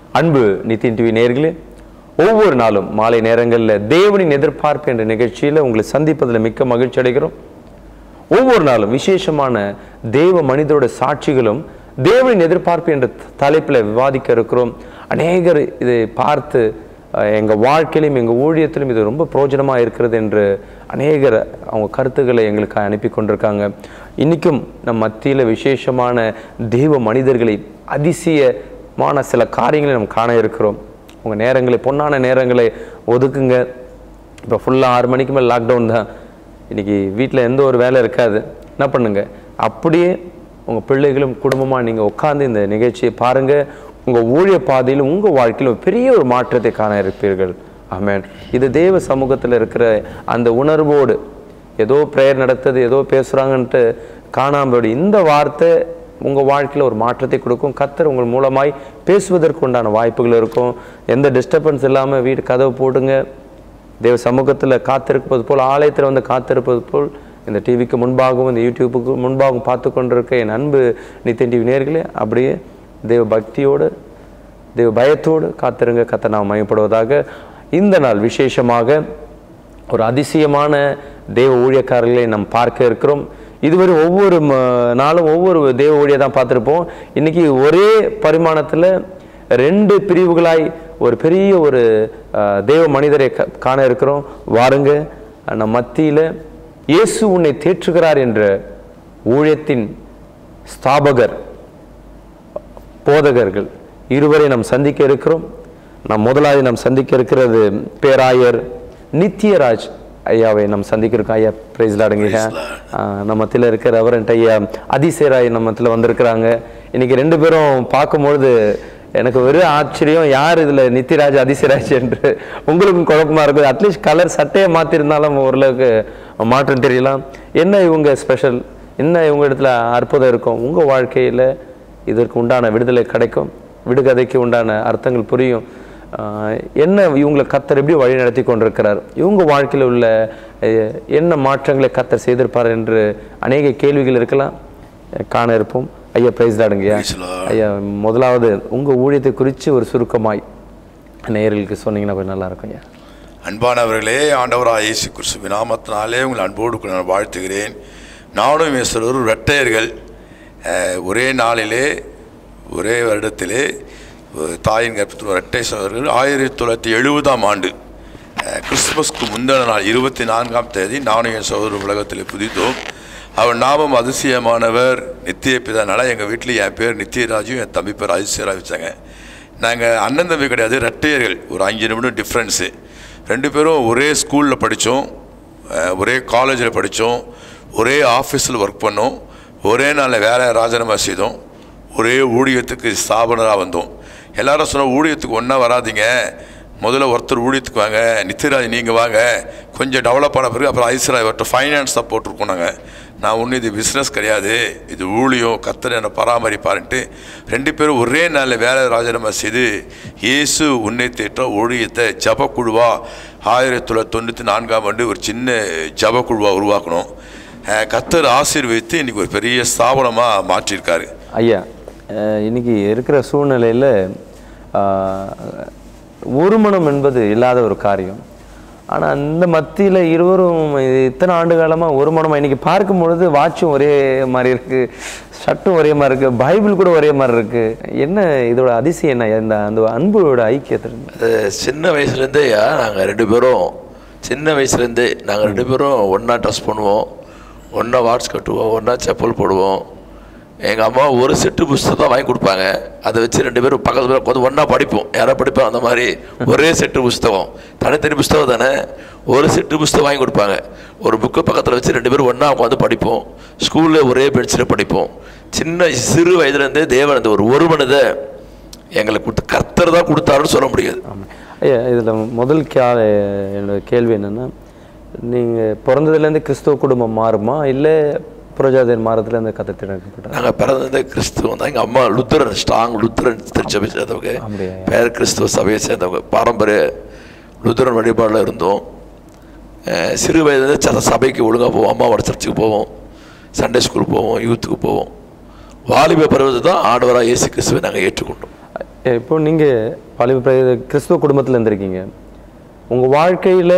அன்பு நிதின் டிவி நேர்களே ஒவ்வொரு நாளும் மாலை நேரங்களில் தேவனின் எதிர்பார்ப்பு என்ற நிகழ்ச்சியில் உங்களை சந்திப்பதில் மிக்க மகிழ்ச்சி அடைகிறோம் ஒவ்வொரு நாளும் விசேஷமான தேவ மனிதரோட சாட்சிகளும் தேவனின் எதிர்பார்ப்பு என்ற தலைப்பில் விவாதிக்க இருக்கிறோம் அநேகர் இதை பார்த்து அஹ், எங்க வாழ்க்கையிலும் எங்க ஊழியத்திலும் இது ரொம்ப பிரயோஜனமாக இருக்கிறது என்று அநேகர் அவங்க கருத்துக்களை எங்களுக்கு அனுப்பி கொண்டிருக்காங்க இன்னைக்கும் நம் மத்தியில் விசேஷமான தெய்வ மனிதர்களை அதிசயமான சில காரியங்களை நம்ம காண இருக்கிறோம் உங்க நேரங்களை பொன்னான நேரங்களை ஒதுக்குங்க இப்போ ஃபுல்லாக ஆறு மணிக்கு மேலே லாக்டவுன் தான் இன்னைக்கு வீட்டில் எந்த ஒரு வேலை இருக்காது என்ன பண்ணுங்க அப்படியே உங்கள் பிள்ளைகளும் குடும்பமாக நீங்கள் உட்கார்ந்து இந்த நிகழ்ச்சியை பாருங்கள் உங்கள் ஊழிய பாதையில் உங்கள் வாழ்க்கையில் ஒரு பெரிய ஒரு மாற்றத்தை காண இருப்பீர்கள் ஆமென் இது தேவ சமூகத்தில் இருக்கிற அந்த உணர்வோடு ஏதோ ப்ரேயர் நடத்துது ஏதோ பேசுகிறாங்கன்ட்டு காணாமல் இந்த வார்த்தை உங்கள் வாழ்க்கையில் ஒரு மாற்றத்தை கொடுக்கும் கத்தர் உங்கள் மூலமாய் பேசுவதற்கு உண்டான வாய்ப்புகள் இருக்கும் எந்த டிஸ்டர்பன்ஸ் இல்லாமல் வீடு கதவு போடுங்க தேவ சமூகத்தில் காத்திருப்பது போல் ஆலயத்தில் வந்து காத்திருப்பது போல் இந்த டிவிக்கு முன்பாகவும் இந்த யூடியூப்புக்கு முன்பாகவும் பார்த்து கொண்டிருக்க என் அன்பு நித்தின் டிவி நேர்களே அப்படியே தேவ பக்தியோடு தேவ பயத்தோடு காத்திருங்க கத்த நாம் மயப்படுவதாக இந்த நாள் விசேஷமாக ஒரு அதிசயமான தேவ ஊழியக்காரர்களை நாம் பார்க்க இருக்கிறோம் இதுவரை ஒவ்வொரு ம- நாளும் ஒவ்வொரு தேவ ஊழியை தான் பார்த்துருப்போம் இன்னைக்கு ஒரே பரிமாணத்தில் ரெண்டு பிரிவுகளாய் ஒரு பெரிய ஒரு அஹ், தேவ மனிதரை க- காண இருக்கிறோம் வாருங்க நம் மத்தியில் இயேசு உன்னை தேற்றுகிறார் என்ற ஊழியத்தின் ஸ்தாபகர் போதகர்கள் இருவரை நாம் சந்திக்க இருக்கிறோம் நாம் முதலாவது நாம் சந்திக்க இருக்கிறது பேராயர் நித்யராஜ் ஐயாவை நாம் சந்திக்க இருக்கோம் ஐயா பிரைஸ் லாடுங்க நம்ம மத்தியில் இருக்கிற ரெவரண்ட் ஐயா அதிசயராய் நம்ம மத்தியில் வந்திருக்கிறாங்க இன்னைக்கு ரெண்டு பேரும் பார்க்கும்பொழுது எனக்கு வெறும் ஆச்சரியம் யார் இதில் நித்யராஜ் அதிசயராஜ் என்று உங்களுக்கும் குழப்பமா இருக்குது அட்லீஸ்ட் கலர் சட்டையை மாற்றிருந்தாலும் ஓரளவுக்கு மாற்றம் தெரியலாம் என்ன இவங்க ஸ்பெஷல் என்ன இவங்க இடத்துல அற்புதம் இருக்கும் உங்கள் வாழ்க்கையில் இதற்கு உண்டான விடுதலை கிடைக்கும் விடுகதைக்கு உண்டான அர்த்தங்கள் புரியும் ஆஹ் என்ன இவங்களை கத்தர் எப்படி வழி நடத்தி கொண்டிருக்கிறார் இவங்க வாழ்க்கையில் உள்ள அஹ், என்ன மாற்றங்களை கத்தர் செய்திருப்பார் என்று அநேக கேள்விகள் இருக்கலாம் அஹ், காண இருப்போம் ஐயா பிரைஸ் தாடுங்கய்யா Praise the Lord. ஐயா முதலாவது உங்க ஊழியத்தை குறித்து ஒரு சுருக்கமாய் நேயர்களுக்கு சொன்னீங்கன்னா கொஞ்சம் நல்லா இருக்கும் ஐயா அன்பானவர்களே ஆண்டவராக இயேசு கிறிஸ்துவின் நாமத்தினாலே உங்கள் அன்போடு கூட நான் வாழ்த்துகிறேன் நானும் இயேசுவர் இரட்டையர்கள் அஹ், ஒரே நாளிலே ஒரே வருடத்திலே ஒரு தாயின் கர்ப்பத்தில் இரட்டை சகோதரர்கள் ஆயிரத்தி தொள்ளாயிரத்தி எழுபதாம் ஆண்டு அஹ், கிறிஸ்துமஸ்க்கு முந்தின நாள் இருபத்தி நான்காம் தேதி நானும் என் சகோதரர் உலகத்தில் புதித்தோம் அவர் நாமம் அதிசயமானவர் நித்திய பிதானால எங்கள் வீட்டில் என் பேர் நித்தியராஜும் என் தம்பி பேர் அதிசயராக வச்சாங்க நாங்கள் அண்ணன் தம்பி கிடையாது ரெட்டையர்கள் ஒரு அஞ்சு நிமிடம் டிஃப்ரென்ஸு ரெண்டு பேரும் ஒரே ஸ்கூலில் படித்தோம் ஒரே காலேஜில் படித்தோம் ஒரே ஆஃபீஸில் ஒர்க் பண்ணோம் ஒரே நாளில் வேலை ராஜினாமா செய்தோம் ஒரே ஊழியத்துக்கு ஸ்தாபனராக வந்தோம் எல்லாரும் சொன்ன ஊழியத்துக்கு ஒன்றா வராதீங்க முதல்ல ஒருத்தர் ஊழியத்துக்கு வாங்க நித்தியராஜ் நீங்கள் வாங்க கொஞ்சம் டெவலப் ஆன பிறகு அப்புறம் ஐஸ்வரா இவர்கிட்ட ஃபைனான்ஸ் சப்போர்ட் இருக்கோம் நாங்கள் நான் ஒன்றும் இது பிஸ்னஸ் கிடையாது இது ஊழியம் கத்தர் என்னை பராமரிப்பாருன்ட்டு ரெண்டு பேரும் ஒரே நாளில் வேலை ராஜினாமா செய்து இயேசு உன்னை தேற்ற ஊழியத்தை ஜபக்குழுவா ஆயிரத்தி தொள்ளாயிரத்தி தொண்ணூற்றி நான்காம் ஆண்டு ஒரு சின்ன ஜபக்குழுவா உருவாக்கணும் அஹ் கத்தர் ஆசீர்வதித்து இன்னைக்கு ஒரு பெரிய ஸ்தாபனமாக மாற்றியிருக்காரு ஐயா அஹ் இன்னைக்கு இருக்கிற சூழ்நிலையில் ஒருமனம் என்பது இல்லாத ஒரு காரியம் ஆனால் அந்த மத்தியில் இருவரும் இது இத்தனை ஆண்டு காலமாக ஒரு மனமாக இன்னைக்கு பார்க்கும் பொழுது வாட்சும் ஒரே மாதிரி இருக்குது ஷர்ட்டும் ஒரே மாதிரி இருக்குது பைபிள் கூட ஒரே மாதிரி இருக்குது என்ன இதோட அதிசயம் என்ன இந்த அந்த அன்போட ஐக்கியத்தில் அது சின்ன வயசுலேருந்தே நாங்கள் ரெண்டு பேரும் சின்ன வயசுலேருந்தே நாங்கள் ரெண்டு பேரும் ஒன்றா ட்ரெஸ் பண்ணுவோம் ஒன்றா வாட்ச் கட்டுவோம் ஒன்றா செப்பல் போடுவோம் எங்கள் அம்மா ஒரு செட்டு புஸ்தகம் தான் வாங்கி கொடுப்பாங்க அதை வச்சு ரெண்டு பேரும் பக்கத்தில் உட்காந்து ஒன்றா படிப்போம் யாரோ படிப்போம் அந்த மாதிரி ஒரே செட்டு புஸ்தகம் தனித்தனி புஸ்தகம் தானே ஒரு செட்டு புஸ்தகம் வாங்கி கொடுப்பாங்க ஒரு புக்கு பக்கத்தில் வச்சு ரெண்டு பேரும் ஒன்றா உட்காந்து படிப்போம் ஸ்கூலில் ஒரே பெஞ்சில் படிப்போம் சின்ன சிறு வயதுலேருந்தே தேவன் அந்த ஒரு ஒரு மனதை எங்களுக்கு கொடுத்து கர்த்தர் தான் கொடுத்தாருன்னு சொல்ல முடியாது ஆமாம் ஐயா இதில் முதல் கே என்னோட கேள்வி என்னென்னா நீங்கள் பிறந்ததுலேருந்து கிறிஸ்துவ குடும்பம் மாறுமா இல்லை புரஜாதியர் மாறதுலேருந்து கதை திறக்கப்பட்டா நாங்கள் பிறந்தது கிறிஸ்துவம் தான் எங்கள் அம்மா லுத்தரன் ஸ்ட்ராங் லுத்தரன் திருச்சபை சேர்ந்தவங்க அப்படியா? பேர் கிறிஸ்துவ சபையை சேர்ந்தவங்க பாரம்பரிய லுத்தரன் வழிபாடில் இருந்தோம் அஹ் சிறு வயதுல சில சபைக்கு ஒழுங்காக போவோம் அம்மாவோட சர்ச்சுக்கு போவோம் சண்டே ஸ்கூல் போவோம் யூத்துக்கு போவோம் வாலிப பருவத்தை தான் ஆண்டவராக இயேசு கிறிஸ்துவை நாங்கள் ஏற்றுக்கொண்டோம் ஏ, இப்போ நீங்கள் பழைய பிர- கிறிஸ்துவ குடும்பத்தில் இருந்திருக்கீங்க உங்கள் வாழ்க்கையில்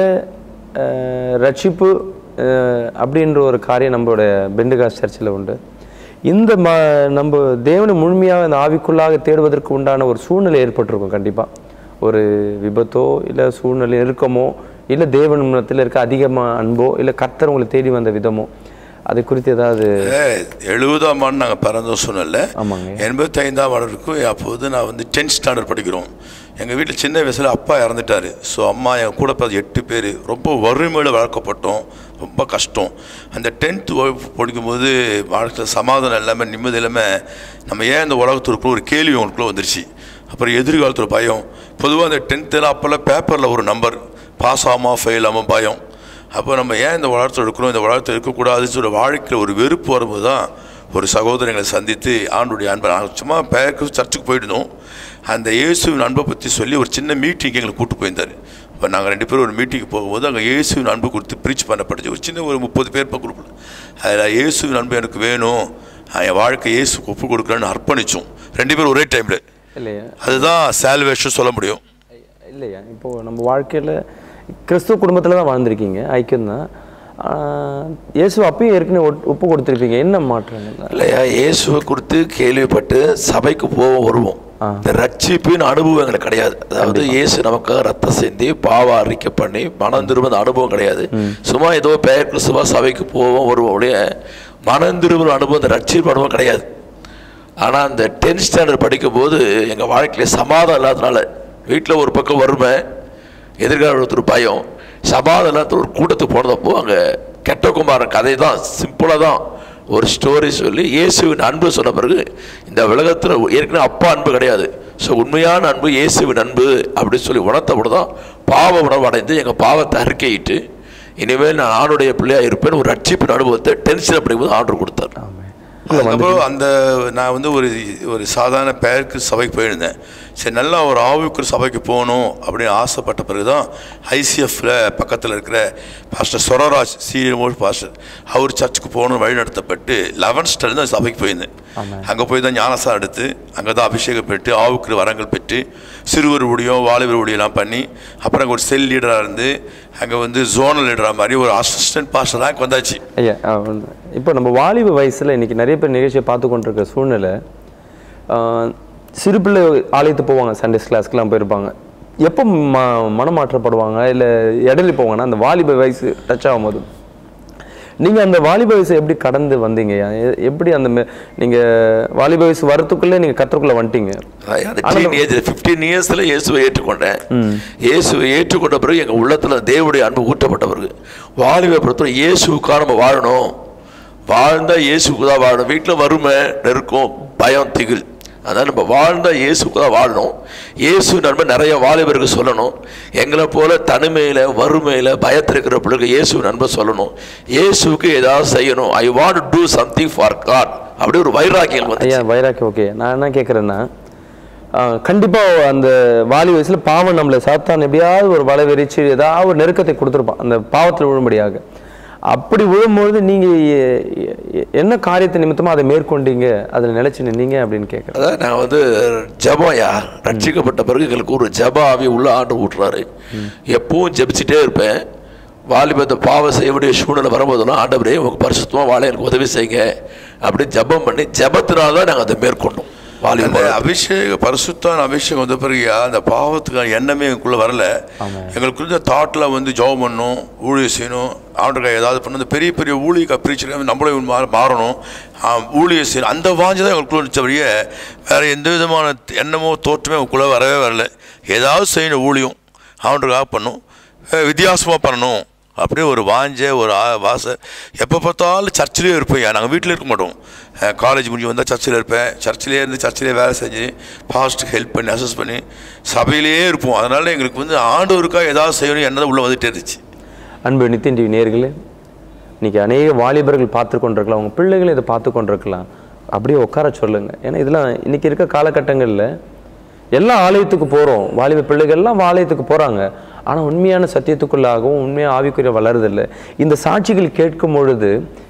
ரட்சிப்பு அஹ், அப்படின்ற ஒரு காரியம் நம்மளோட பெண்டுகாஸ் சர்ச்சில் உண்டு இந்த ம நம்ம தேவனை முழுமையாக அந்த ஆவிக்குள்ளாக தேடுவதற்கு உண்டான ஒரு சூழ்நிலை ஏற்பட்டிருக்கும் கண்டிப்பாக ஒரு விபத்தோ இல்லை சூழ்நிலை நெருக்கமோ இல்லை தேவன் முன்னத்தில் இருக்க அதிகமாக அன்போ இல்லை கர்த்தர் உங்களை தேடி வந்த விதமோ அதை குறித்து ஏதாவது எழுபதாம் ஆண்டு நாங்கள் பிறந்தோம் சொன்னல ஆமாங்க. எண்பத்தி ஐந்தாம் ஆண்டு இருக்கும் அப்போது நான் வந்து டென்த் ஸ்டாண்டர்ட் படிக்கிறோம் எங்கள் வீட்டில் சின்ன வயசில் அப்பா இறந்துட்டாரு ஸோ அம்மா என் கூட பிறந்த எட்டு பேர் ரொம்ப வறுமையில் வளர்க்கப்பட்டோம் ரொம்ப கஷ்டம் அந்த டென்த்து படிக்கும்போது வாழ்க்கையில் சமாதானம் இல்லாமல் நிம்மதி இல்லாமல் நம்ம ஏன் இந்த உலகத்திற்குள்ள ஒரு கேள்வி உங்களுக்குள்ள வந்துருச்சு அப்புறம் எதிர்காலத்தில் பயம் பொதுவாக அந்த டென்த்தில் அப்போல்லாம் பேப்பரில் ஒரு நம்பர் பாஸ் ஆகாமல் ஃபெயில் ஆகாமல் பயம் அப்போ நம்ம ஏன் இந்த உலகத்தில் இருக்கிறோம் இந்த உலகத்தில் இருக்கக்கூடாதுன்னு சொல்லி வாழ்க்கையில் ஒரு வெறுப்பு வரும்போது தான் ஒரு சகோதரங்களை சந்தித்து ஆண்டுடைய அன்பை நாங்கள் சும்மா பேருக்கு சர்ச்சுக்கு போயிட்டோம் அந்த இயேசுவின் அன்பை பற்றி சொல்லி ஒரு சின்ன மீட்டிங் எங்களை கூட்டு போயிருந்தார் இப்போ நாங்கள் ரெண்டு பேரும் ஒரு மீட்டிங்கு போகும்போது அங்கே இயேசுவின் அன்பு கொடுத்து ப்ரீச் பண்ணப்பட்டுச்சு ஒரு சின்ன ஒரு முப்பது பேர் குரூப்பில் அதில் இயேசுவின் அன்பு எனக்கு வேணும் நான் என் வாழ்க்கை இயேசுக்கு ஒப்பு கொடுக்குறேன்னு அர்ப்பணித்தோம் ரெண்டு பேரும் ஒரே டைமில் இல்லையா அதுதான் சால்வேஷன் சொல்ல முடியும் இல்லையா இப்போ நம்ம வாழ்க்கையில் கிறிஸ்துவ குடும்பத்தில் தான் வாழ்ந்திருக்கீங்க ஐக்கியம் தான் இயேசு அப்பயும் ஏற்கனவே ஒட்- ஒப்பு கொடுத்துருப்பீங்க என்ன மாற்றம் இல்லையா இயேசுவை குறித்து கேள்விப்பட்டு சபைக்கு போவோம் வருவோம் இந்த ரட்சிப்பின் அனுபவம் எங்களுக்கு கிடையாது அதாவது இயேசு நமக்காக ரத்தம் சிந்தி பாவ அறிக்கை பண்ணி மனம் திரும்ப அனுபவம் கிடையாது சும்மா ஏதோ பெயர் கிறிஸ்துவா சபைக்கு போவோம் வருவோம் ஒழிய மனம் திரும்ப அனுபவம் இந்த ரட்சிப்பு அனுபவம் கிடையாது ஆனால் அந்த டென்த் ஸ்டாண்டர்ட் படிக்கும்போது எங்கள் வாழ்க்கையில் சமாதானம் இல்லாதனால வீட்டில் ஒரு பக்கம் வறுமை எதிர்காலத்தில் பயம் சமாதானம் இல்லாத ஒரு கூட்டத்துக்கு போனதப்போ அங்கே கெட்டகுமாரன் கதை தான் சிம்பிளாக தான் ஒரு ஸ்டோரி சொல்லி இயேசுவின் அன்பு சொன்ன பிறகு இந்த உலகத்தில் ஏற்கனவே அப்பா அன்பு கிடையாது ஸோ உண்மையான அன்பு இயேசுவின் அன்பு அப்படின்னு சொல்லி உணர்த்தப்பட்டு தான் பாவ உணர்வு அடைந்து எங்கள் பாவத்தை அறிக்கையிட்டு இனிமேல் நான் ஆணுடைய பிள்ளையாக இருப்பேன் ஒரு ரட்சிப்பின் அனுபவத்தை டென்ஷன் படிக்கும்போது ஆர்டர் கொடுத்தார் அதுக்கப்புறம் அந்த நான் வந்து ஒரு ஒரு சாதாரண பேருக்கு சபைக்கு போயிருந்தேன் சரி நல்லா ஒரு ஆவிக்குரிய சபைக்கு போகணும் அப்படின்னு ஆசைப்பட்ட பிறகு தான் ஐசிஎஃப்ல பக்கத்தில் இருக்கிற பாஸ்டர் சொரராஜ் சீரியல் மோல் பாஸ்டர் அவர் சர்ச்சுக்கு போகணும் வழி நடத்தப்பட்டு லெவன்த் ஸ்டாண்டர்ட் தான் சபைக்கு போயிருந்தேன் அங்கே போய் தான் ஞானசாரம் எடுத்து அங்கே தான் அபிஷேகம் பெற்று ஆவுக்குரிய வரங்கள் பெற்று சிறுவர் ஊழியம் வாலிபர் ஊழியெல்லாம் பண்ணி அப்புறம் அங்கே ஒரு செல் லீடராக இருந்து அங்கே வந்து ஜோனல் லீடராக மாதிரி ஒரு அசிஸ்டன்ட் பாஸ்டர் ரேங்க் வந்தாச்சு ஐயா அஹ் வந்து இப்போ நம்ம வாலிப வயசில் இன்னைக்கு நிறைய பேர் நிகழ்ச்சியை பார்த்து கொண்டிருக்கிற சூழ்நிலை ஆஹ், சிறு பிள்ளை ஆலயத்துக்கு போவாங்க சண்டேஸ் கிளாஸ்க்குலாம் போயிருப்பாங்க எப்போ ம மனமாற்றப்படுவாங்க இல்லை இடையில போவாங்கன்னா அந்த வாலிப வயசு டச் ஆகும்போது நீங்கள் அந்த வாலிப வயசை எப்படி கடந்து வந்தீங்க எ- எப்படி அந்த மெ- நீங்க வாலிப வயசு வரத்துக்குள்ளே நீங்கள் கத்தருக்குள்ளே வந்துட்டீங்க அந்த டீன் ஏஜ் ஃபிஃப்டீன் இயர்ஸில் இயேசுவை ஏற்றுக்கொண்டேன் இயேசுவை ஏற்றுக்கொண்ட பிறகு எங்கள் உள்ளத்தில் தேவனுடைய அன்பு ஊட்டப்பட்ட பிறகு வாலிபை பொறுத்தவரை இயேசுக்காக நம்ம வாழணும் வாழ்ந்தா இயேசுக்கு தான் வாழணும் வீட்டில் வறுமை நெருக்கம் பயம் திகில் அதான் நம்ம வாழ்ந்தா இயேசுக்கு தான் வாழணும் இயேசு நன்மை நிறைய வாலிபருக்கு சொல்லணும் எங்களை போல தனிமையில் வறுமையில் பயத்தில் இருக்கிற பிள்ளைக்கு இயேசு நன்மை சொல்லணும் இயேசுக்கு ஏதாவது செய்யணும் I want to do something for God அப்படி ஒரு வைராக்கியம் வந்து ஐயா வைராக்கி ஓகே நான் என்ன கேட்குறேன்னா கண்டிப்பாக அந்த வாலி வயசில் பாவம் நம்மளை சாத்தான் எப்படியாவது ஒரு வலை வெறிச்சு ஏதாவது ஒரு நெருக்கத்தை கொடுத்துருப்பான் அந்த பாவத்தில் விழும்படியாக அப்படி விழும்பொழுது நீங்கள் என்ன காரியத்தை நிமித்தமாக அதை மேற்கொண்டீங்க அதில் நிலைச்சு நின்னீங்க அப்படின்னு கேட்குறேன் அதான் நான் வந்து ஜபம்யா ரட்சிக்கப்பட்ட பிறகு எங்களுக்கு ஒரு ஜப ஆவி உள்ள ஆண்டு ஊட்டுறாரு எப்பவும் ஜெபிச்சுட்டே இருப்பேன் வாலிபத்தை பாவம் செய்ய வேண்டிய சூழ்நிலை வரும்போதெல்லாம் ஆண்டவரே உங்க பரிசுத்தமாக வாழ எனக்கு உதவி செய்யுங்க அப்படின்னு ஜெபம் பண்ணி ஜபத்தினால தான் நாங்கள் அதை மேற்கொண்டோம் அந்த வாலிபம் அபிஷேக பரிசுத்தான அபிஷேகம் வந்த பிறகு அந்த பாவத்துக்கான எண்ணமே எங்களுக்குள்ள வரல எங்களுக்கு இருந்த தாட்டில் வந்து ஜெபம் பண்ணணும் ஊழியம் செய்யணும் ஆண்டுக்காக ஏதாவது பண்ணணும் இந்த பெரிய பெரிய ஊழிய பிரீச்சர் நம்மளும் மா மாறணும் ஆ, ஊழியம் செய்யணும் அந்த வாஞ்சி தான் எங்களுக்குள்ள இருந்தபடியே வேற எந்த விதமான எண்ணமோ தோற்றமே எங்களுக்குள்ள வரவே வரல ஏதாவது செய்யணும் ஊழியம் ஆண்டுக்காக பண்ணணும் வித்தியாசமாக பண்ணணும் அப்படியே ஒரு வாஞ்ச ஒரு ஆ- வாசை எப்போ பார்த்தாலும் சர்ச்சிலே இருப்பேன் நாங்கள் வீட்டில் இருக்க மாட்டோம் காலேஜ் முடிஞ்சு வந்தால் சர்ச்சில் இருப்பேன் சர்ச்சிலே இருந்து சர்ச்சிலே வேலை செஞ்சு பாஸ்ட்டுக்கு ஹெல்ப் பண்ணி அசஸ் பண்ணி சபையிலேயே இருப்போம் அதனால் எங்களுக்கு வந்து ஆண்டவருக்காக ஏதாவது செய்யணும் என்னதான் உள்ளே வந்துட்டே இருந்துச்சு அன்பு நித்தின் டிவி நேர்களே இன்னைக்கு அநேக வாலிபர்கள் பார்த்து கொண்டிருக்கலாம் உங்கள் பிள்ளைகள் இதை பார்த்து கொண்டிருக்கலாம் அப்படியே உட்கார சொல்லுங்க ஏன்னா இதெல்லாம் இன்னைக்கு இருக்க காலகட்டங்களில் எல்லா ஆலயத்துக்கு போகிறோம் வாலிப பிள்ளைகள்லாம் ஆலயத்துக்கு போகிறாங்க ஆனால் உண்மையான சத்தியத்துக்குள்ளாகவும் உண்மையாக ஆவிக்குரிய வளருதில்லை இந்த சாட்சிகள் கேட்கும் பொழுது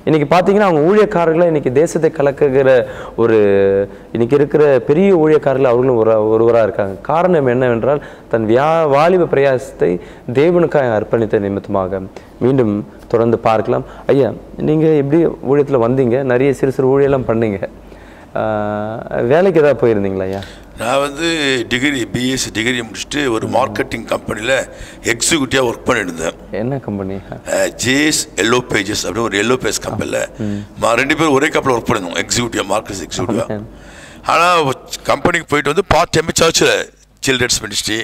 இன்னைக்கு பார்த்தீங்கன்னா அவங்க ஊழியக்காரர்களை இன்னைக்கு தேசத்தை கலக்குகிற ஒரு இன்னைக்கு இருக்கிற பெரிய ஊழியக்காரர்கள் அவர்களும் ஒரு ஒருவராக இருக்காங்க காரணம் என்னவென்றால் தன் வியா வாலிப பிரயாசத்தை தேவனுக்காக அர்ப்பணித்த நிமித்தமாக மீண்டும் தொடர்ந்து பார்க்கலாம் ஐயா நீங்கள் எப்படி ஊழியத்தில் வந்தீங்க நிறைய சிறு சிறு ஊழியெல்லாம் பண்ணீங்க ஆஹ் வேலைக்கு ஏதாவது போயிருந்தீங்களா ஐயா நான் வந்து டிகிரி பிஎஸ்சி டிகிரி முடிச்சுட்டு ஒரு மார்க்கெட்டிங் கம்பெனியில் எக்ஸிக்யூட்டிவாக ஒர்க் பண்ணிட்டு இருந்தேன் என்ன கம்பெனி ஜேஎஸ் எல்லோ பேஜஸ் அப்படின்னு ஒரு எல்லோ பேஜ் கம்பெனியில் ரெண்டு பேரும் ஒரே கப்பலில் ஒர்க் பண்ணிருந்தோம் எக்ஸிக்யூட்டிவ் மார்க்கெட் எக்ஸிக்யூட்டிவாக ஆனால் கம்பெனிக்கு போயிட்டு வந்து பார்ட் டைம் சர்ச்சில் childrens ministry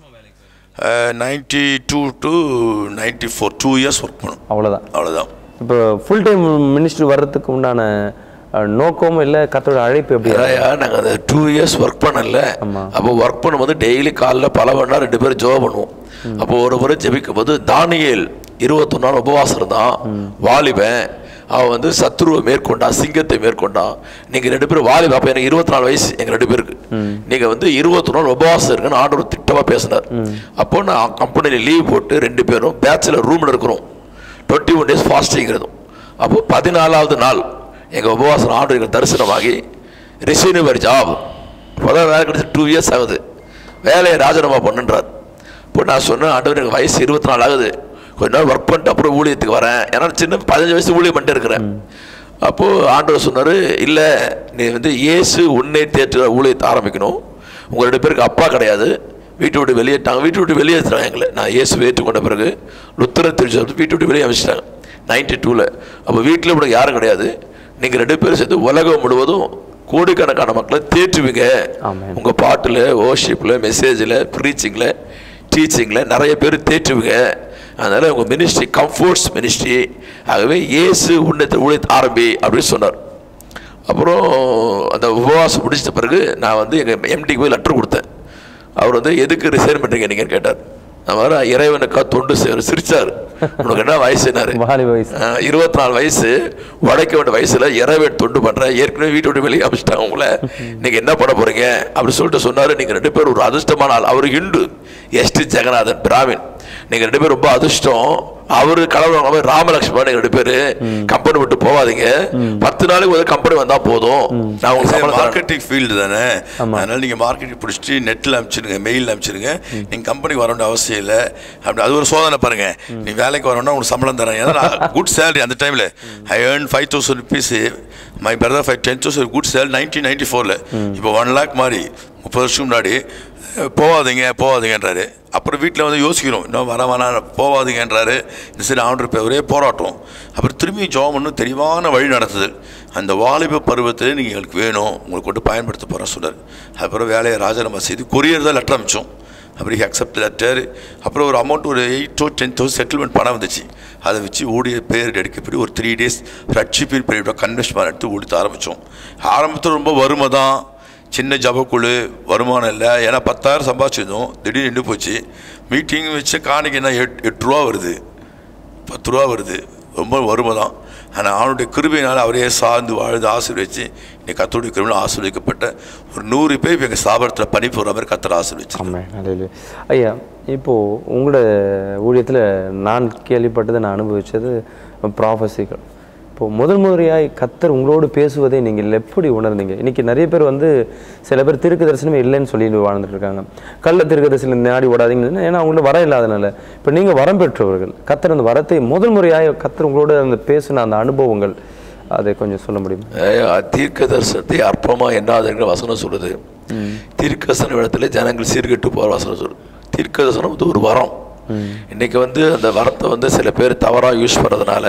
ninety two to ninety four two years work பண்ணோம் அவ்வளோதான் அவ்வளோதான் இப்போ ஃபுல் டைம் மினிஸ்ட்ரி வர்றதுக்கு உண்டான அஹ், நோக்கம் இல்லை கத்தோட அழைப்பு எப்படி ஐயா நாங்கள் அந்த டூ இயர்ஸ் ஒர்க் பண்ணல அப்போ ஒர்க் பண்ணும்போது டெய்லி காலைல பல மணி நேரம் ரெண்டு பேரும் ஜோப் பண்ணுவோம் அப்போ ஒரு முறை ஜெபிக்கும் போது தானியேல் இருபத்தொன்னு நாள் உபவாசம் இருந்தான் வாலிபன் அவன் வந்து சத்ருவை மேற்கொண்டான் சிங்கத்தை மேற்கொண்டான் நீங்கள் ரெண்டு பேரும் வாலிப அப்போ எனக்கு இருபத்தி நாலு வயசு எங்கள் ரெண்டு பேருக்கு நீங்கள் வந்து இருபத்தி நாள் உபவாசம் இருக்குன்னு ஆண்டவர் திட்டமாக பேசினார் அப்போ நான் கம்பெனியில் லீவ் போட்டு ரெண்டு பேரும் பேச்சுலர் ரூமில் இருக்கிறோம் டுவெண்ட்டி ஒன் டேஸ் ஃபாஸ்டிங் இருந்தோம் அப்போ பதினாலாவது நாள் எங்கள் உபவாசம் ஆண்டு எங்களுக்கு தரிசனமாகி ரிசீவ் யுவர் ஜாப் அப்போதான் வேலை கிடைச்சி டூ இயர்ஸ் ஆகுது வேலையை ராஜினாமா பண்ணுன்றார் இப்போ நான் சொன்னேன் ஆண்டவர் எனக்கு வயசு இருபத்தி நாலு ஆகுது கொஞ்ச நாள் ஒர்க் பண்ணிட்டு அப்புறம் ஊழியத்துக்கு வரேன் ஏன்னா சின்ன பதினஞ்சு வயசு ஊழியம் பண்ணிட்டு இருக்கிறேன் அப்போது ஆண்டவர் சொன்னார் இல்லை நீ வந்து இயேசு உன்னை தேற்று ஊழியத்தை ஆரம்பிக்கணும் உங்கள் ரெண்டு பேருக்கு அப்பா கிடையாது வீட்டை விட்டு வெளியேட்டாங்க வீட்டை விட்டு வெளியேற்றுறாங்க எங்களை நான் இயேசு ஏற்றுக்கொண்ட பிறகு லுத்தர திருச்சி வீட்டை விட்டு வெளியே அமைச்சிட்டாங்க நைன்டி டூவில் அப்போ வீட்டில் கூட யாரும் கிடையாது நீங்கள் ரெண்டு பேரும் சேர்ந்து உலகம் முழுவதும் கோடிக்கணக்கான மக்களை தேற்றுவீங்க ஆமென். உங்கள் பாட்டில் ஓர்ஷிப்பில் மெசேஜில் ப்ரீச்சிங்கில் டீச்சிங்கில் நிறைய பேர் தேற்றுவீங்க அதனால் உங்கள் மினிஸ்ட்ரி கம்ஃபோர்ட்ஸ் மினிஸ்ட்ரி ஆகவே இயேசு உன்னத்தை ஊழியத்தை ஆரம்பி அப்படின்னு சொன்னார் அப்புறம் அந்த உபவாசம் முடிச்சிட்ட பிறகு நான் வந்து எங்கள் எம்டிக்கு போய் லெட்டர் கொடுத்தேன் அவர் வந்து எதுக்கு ரிசைன் பண்ணுறீங்க நீங்கள் கேட்டார் நான் வர இறைவனுக்கா தொண்டு செய்வார் சிரிச்சார் உனக்கு என்ன வயசுனாரு வாலிப வயசு இருபத்தி நாலு வயசு உடைக்க வேண்டிய வயசுல இறைவன் தொண்டு பண்றேன் ஏற்கனவே வீட்டை விட்டு வெளியே அமைச்சிட்டாங்க உங்களை நீங்க என்ன பண்ண போறீங்க அப்படி சொல்லிட்டு சொன்னாரு நீங்க ரெண்டு பேரும் ஒரு அதிர்ஷ்டமான ஆள் அவர் இண்டு எஸ்டி ஜெகநாதன் பிராமின் நீங்க ரெண்டு பேரும் ரொம்ப அதிர்ஷ்டம் அவரு கலவரம் ராமலட்சுமணன் நீங்க ரெண்டு பேரு கம்பெனி விட்டு போவாதீங்க பத்து நாளைக்கு ஒரு கம்பெனி வந்தா போதும் நான் உங்களுக்கு சம்பளம் தரேன். மார்க்கெட்டிங் ஃபீல்டு தானே அதனால நீங்கள் மார்க்கெட்டிங் பிடிச்சிட்டு நெட்டில் அனுப்பிச்சிடுங்க மெயில் அனுப்பிச்சிடுங்க நீங்கள் கம்பெனிக்கு வர வேண்டிய அவசியம் இல்லை அப்படி அது ஒரு சோதனை பாருங்க நீ வேலைக்கு வரணும்னா உங்களுக்கு சம்பளம் தரேன் ஏன்னா குட் சேலரி அந்த டைமில் I earn five thousand rupees my brother five ten thousand good salary nineteen ninety ஃபோரில் இப்போ ஒன் லேக் மாதிரி முப்பது வருஷம் முன்னாடி அஹ், போகாதீங்க போகாதீங்கன்றாரு அப்புறம் வீட்டில் வந்து யோசிக்கணும் இன்னும் வர வேணாம் போகாதீங்கன்றாரு இந்த சரி ஆண்டர் இப்போ ஒரே போராட்டம் அப்புறம் திரும்பி ஜோம் ஒன்று தெளிவான வழி நடத்துது அந்த வாலிப பருவத்தில் நீங்கள் எங்களுக்கு வேணும் உங்களுக்கு கொண்டு பயன்படுத்த போகிறேன் சொன்னார் அப்புறம் வேலையை ராஜினாமா செய்து கொரியர் தான் லெட்டர் அமிச்சோம் அப்படி அக்செப்ட் லெட்டர் அப்புறம் ஒரு அமௌண்ட் ஒரு eight to ten thousand settlement பணம் வந்துச்சு அதை வச்சு ஊழிய பேர் எடுக்கப்படி ஒரு த்ரீ டேஸ் ரட்சிப்பின் பீரியட் கன்வெஸ்ட்மெண்ட் எடுத்து ஊழித்து ஆரம்பித்தோம் ஆரம்பத்தில் ரொம்ப வறுமை தான் சின்ன ஜபக்குழு வருமானம் இல்லை ஏன்னா பத்தாயிரம் சம்பாதிச்சிருந்தோம் திடீர்னு நின்று போச்சு மீட்டிங் வச்சு காணிக்கைன்னா எட் எட்டு ரூபா வருது பத்து ரூபா வருது ரொம்ப வறுமை தான் ஆனால் அவனுடைய கிருபையினால் அவரையே சார்ந்து வாழ்ந்து ஆசீர்வச்சு இன்னைக்கு கத்தோடைய கிருபையில் ஆசீர்வதிக்கப்பட்ட ஒரு நூறு பேர் இப்போ எங்கள் ஸ்தாபனத்தில் பணி போகிற மாதிரி கத்தர் ஆசீர்வச்சு ஆமாம் நல்ல ஐயா இப்போது உங்களோட ஊழியத்தில் நான் கேள்விப்பட்டது நான் அனுபவித்தது ப்ராஃபஸிகள் இப்போது முதல் முறையாய் கத்தர் உங்களோடு பேசுவதை நீங்கள் எப்படி உணர்ந்தீங்க இன்னைக்கு நிறைய பேர் வந்து சில பேர் திருக்கு தரிசனமே இல்லைன்னு சொல்லிட்டு வாழ்ந்துட்டு இருக்காங்க கள்ள திருக்கு தரிசனம் நாடி ஓடாதீங்கன்னு ஏன்னா அவங்கள வரம் இல்லாதனால இப்போ நீங்கள் வரம் பெற்றவர்கள் கத்தர் அந்த வரத்தை முதல் முறையாய் கத்தர் உங்களோட அந்த பேசின அந்த அனுபவங்கள் அதை கொஞ்சம் சொல்ல முடியுமா ஐயா, தீர்க்க தரிசனத்தை அற்பமாக எண்ணாதுங்கிற வசனம் சொல்லுது தீர்க்க தரிசன இடத்துல ஜனங்கள் சீர்கெட்டு போகிற வசனம் சொல்லுது தீர்க்க தரிசனம் வந்து ஒரு வரம் இன்னைக்கு வந்து அந்த வரத்தை வந்து சில பேர் தவறாக யூஸ் பண்ணுறதுனால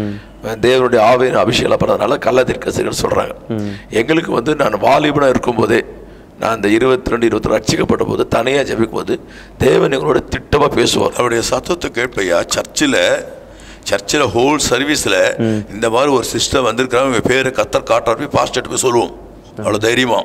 தேவனுடைய ஆவியின் அபிஷேகம் பண்ணுறதுனால கள்ள தீர்க்கசர்கள் சொல்கிறாங்க எங்களுக்கு வந்து நான் வாலிபனாக இருக்கும்போதே நான் இந்த இருபத்தி ரெண்டு இருபத்தி ரட்சிக்கப்பட்ட போது தனியாக ஜெபிக்கும் போது தேவன் எங்களோட திட்டமாக பேசுவார் அவருடைய சத்தத்தை கேட்பையா சர்ச்சில் சர்ச்சில் ஹோல் சர்வீஸில் இந்த மாதிரி ஒரு சிஸ்டம் வந்திருக்கிறாங்க இவங்க பேரை கத்தர் காட்டுறாரு போய் பாஸ்டர்ட்ட போய் சொல்லுவோம் அவ்வளோ தைரியமா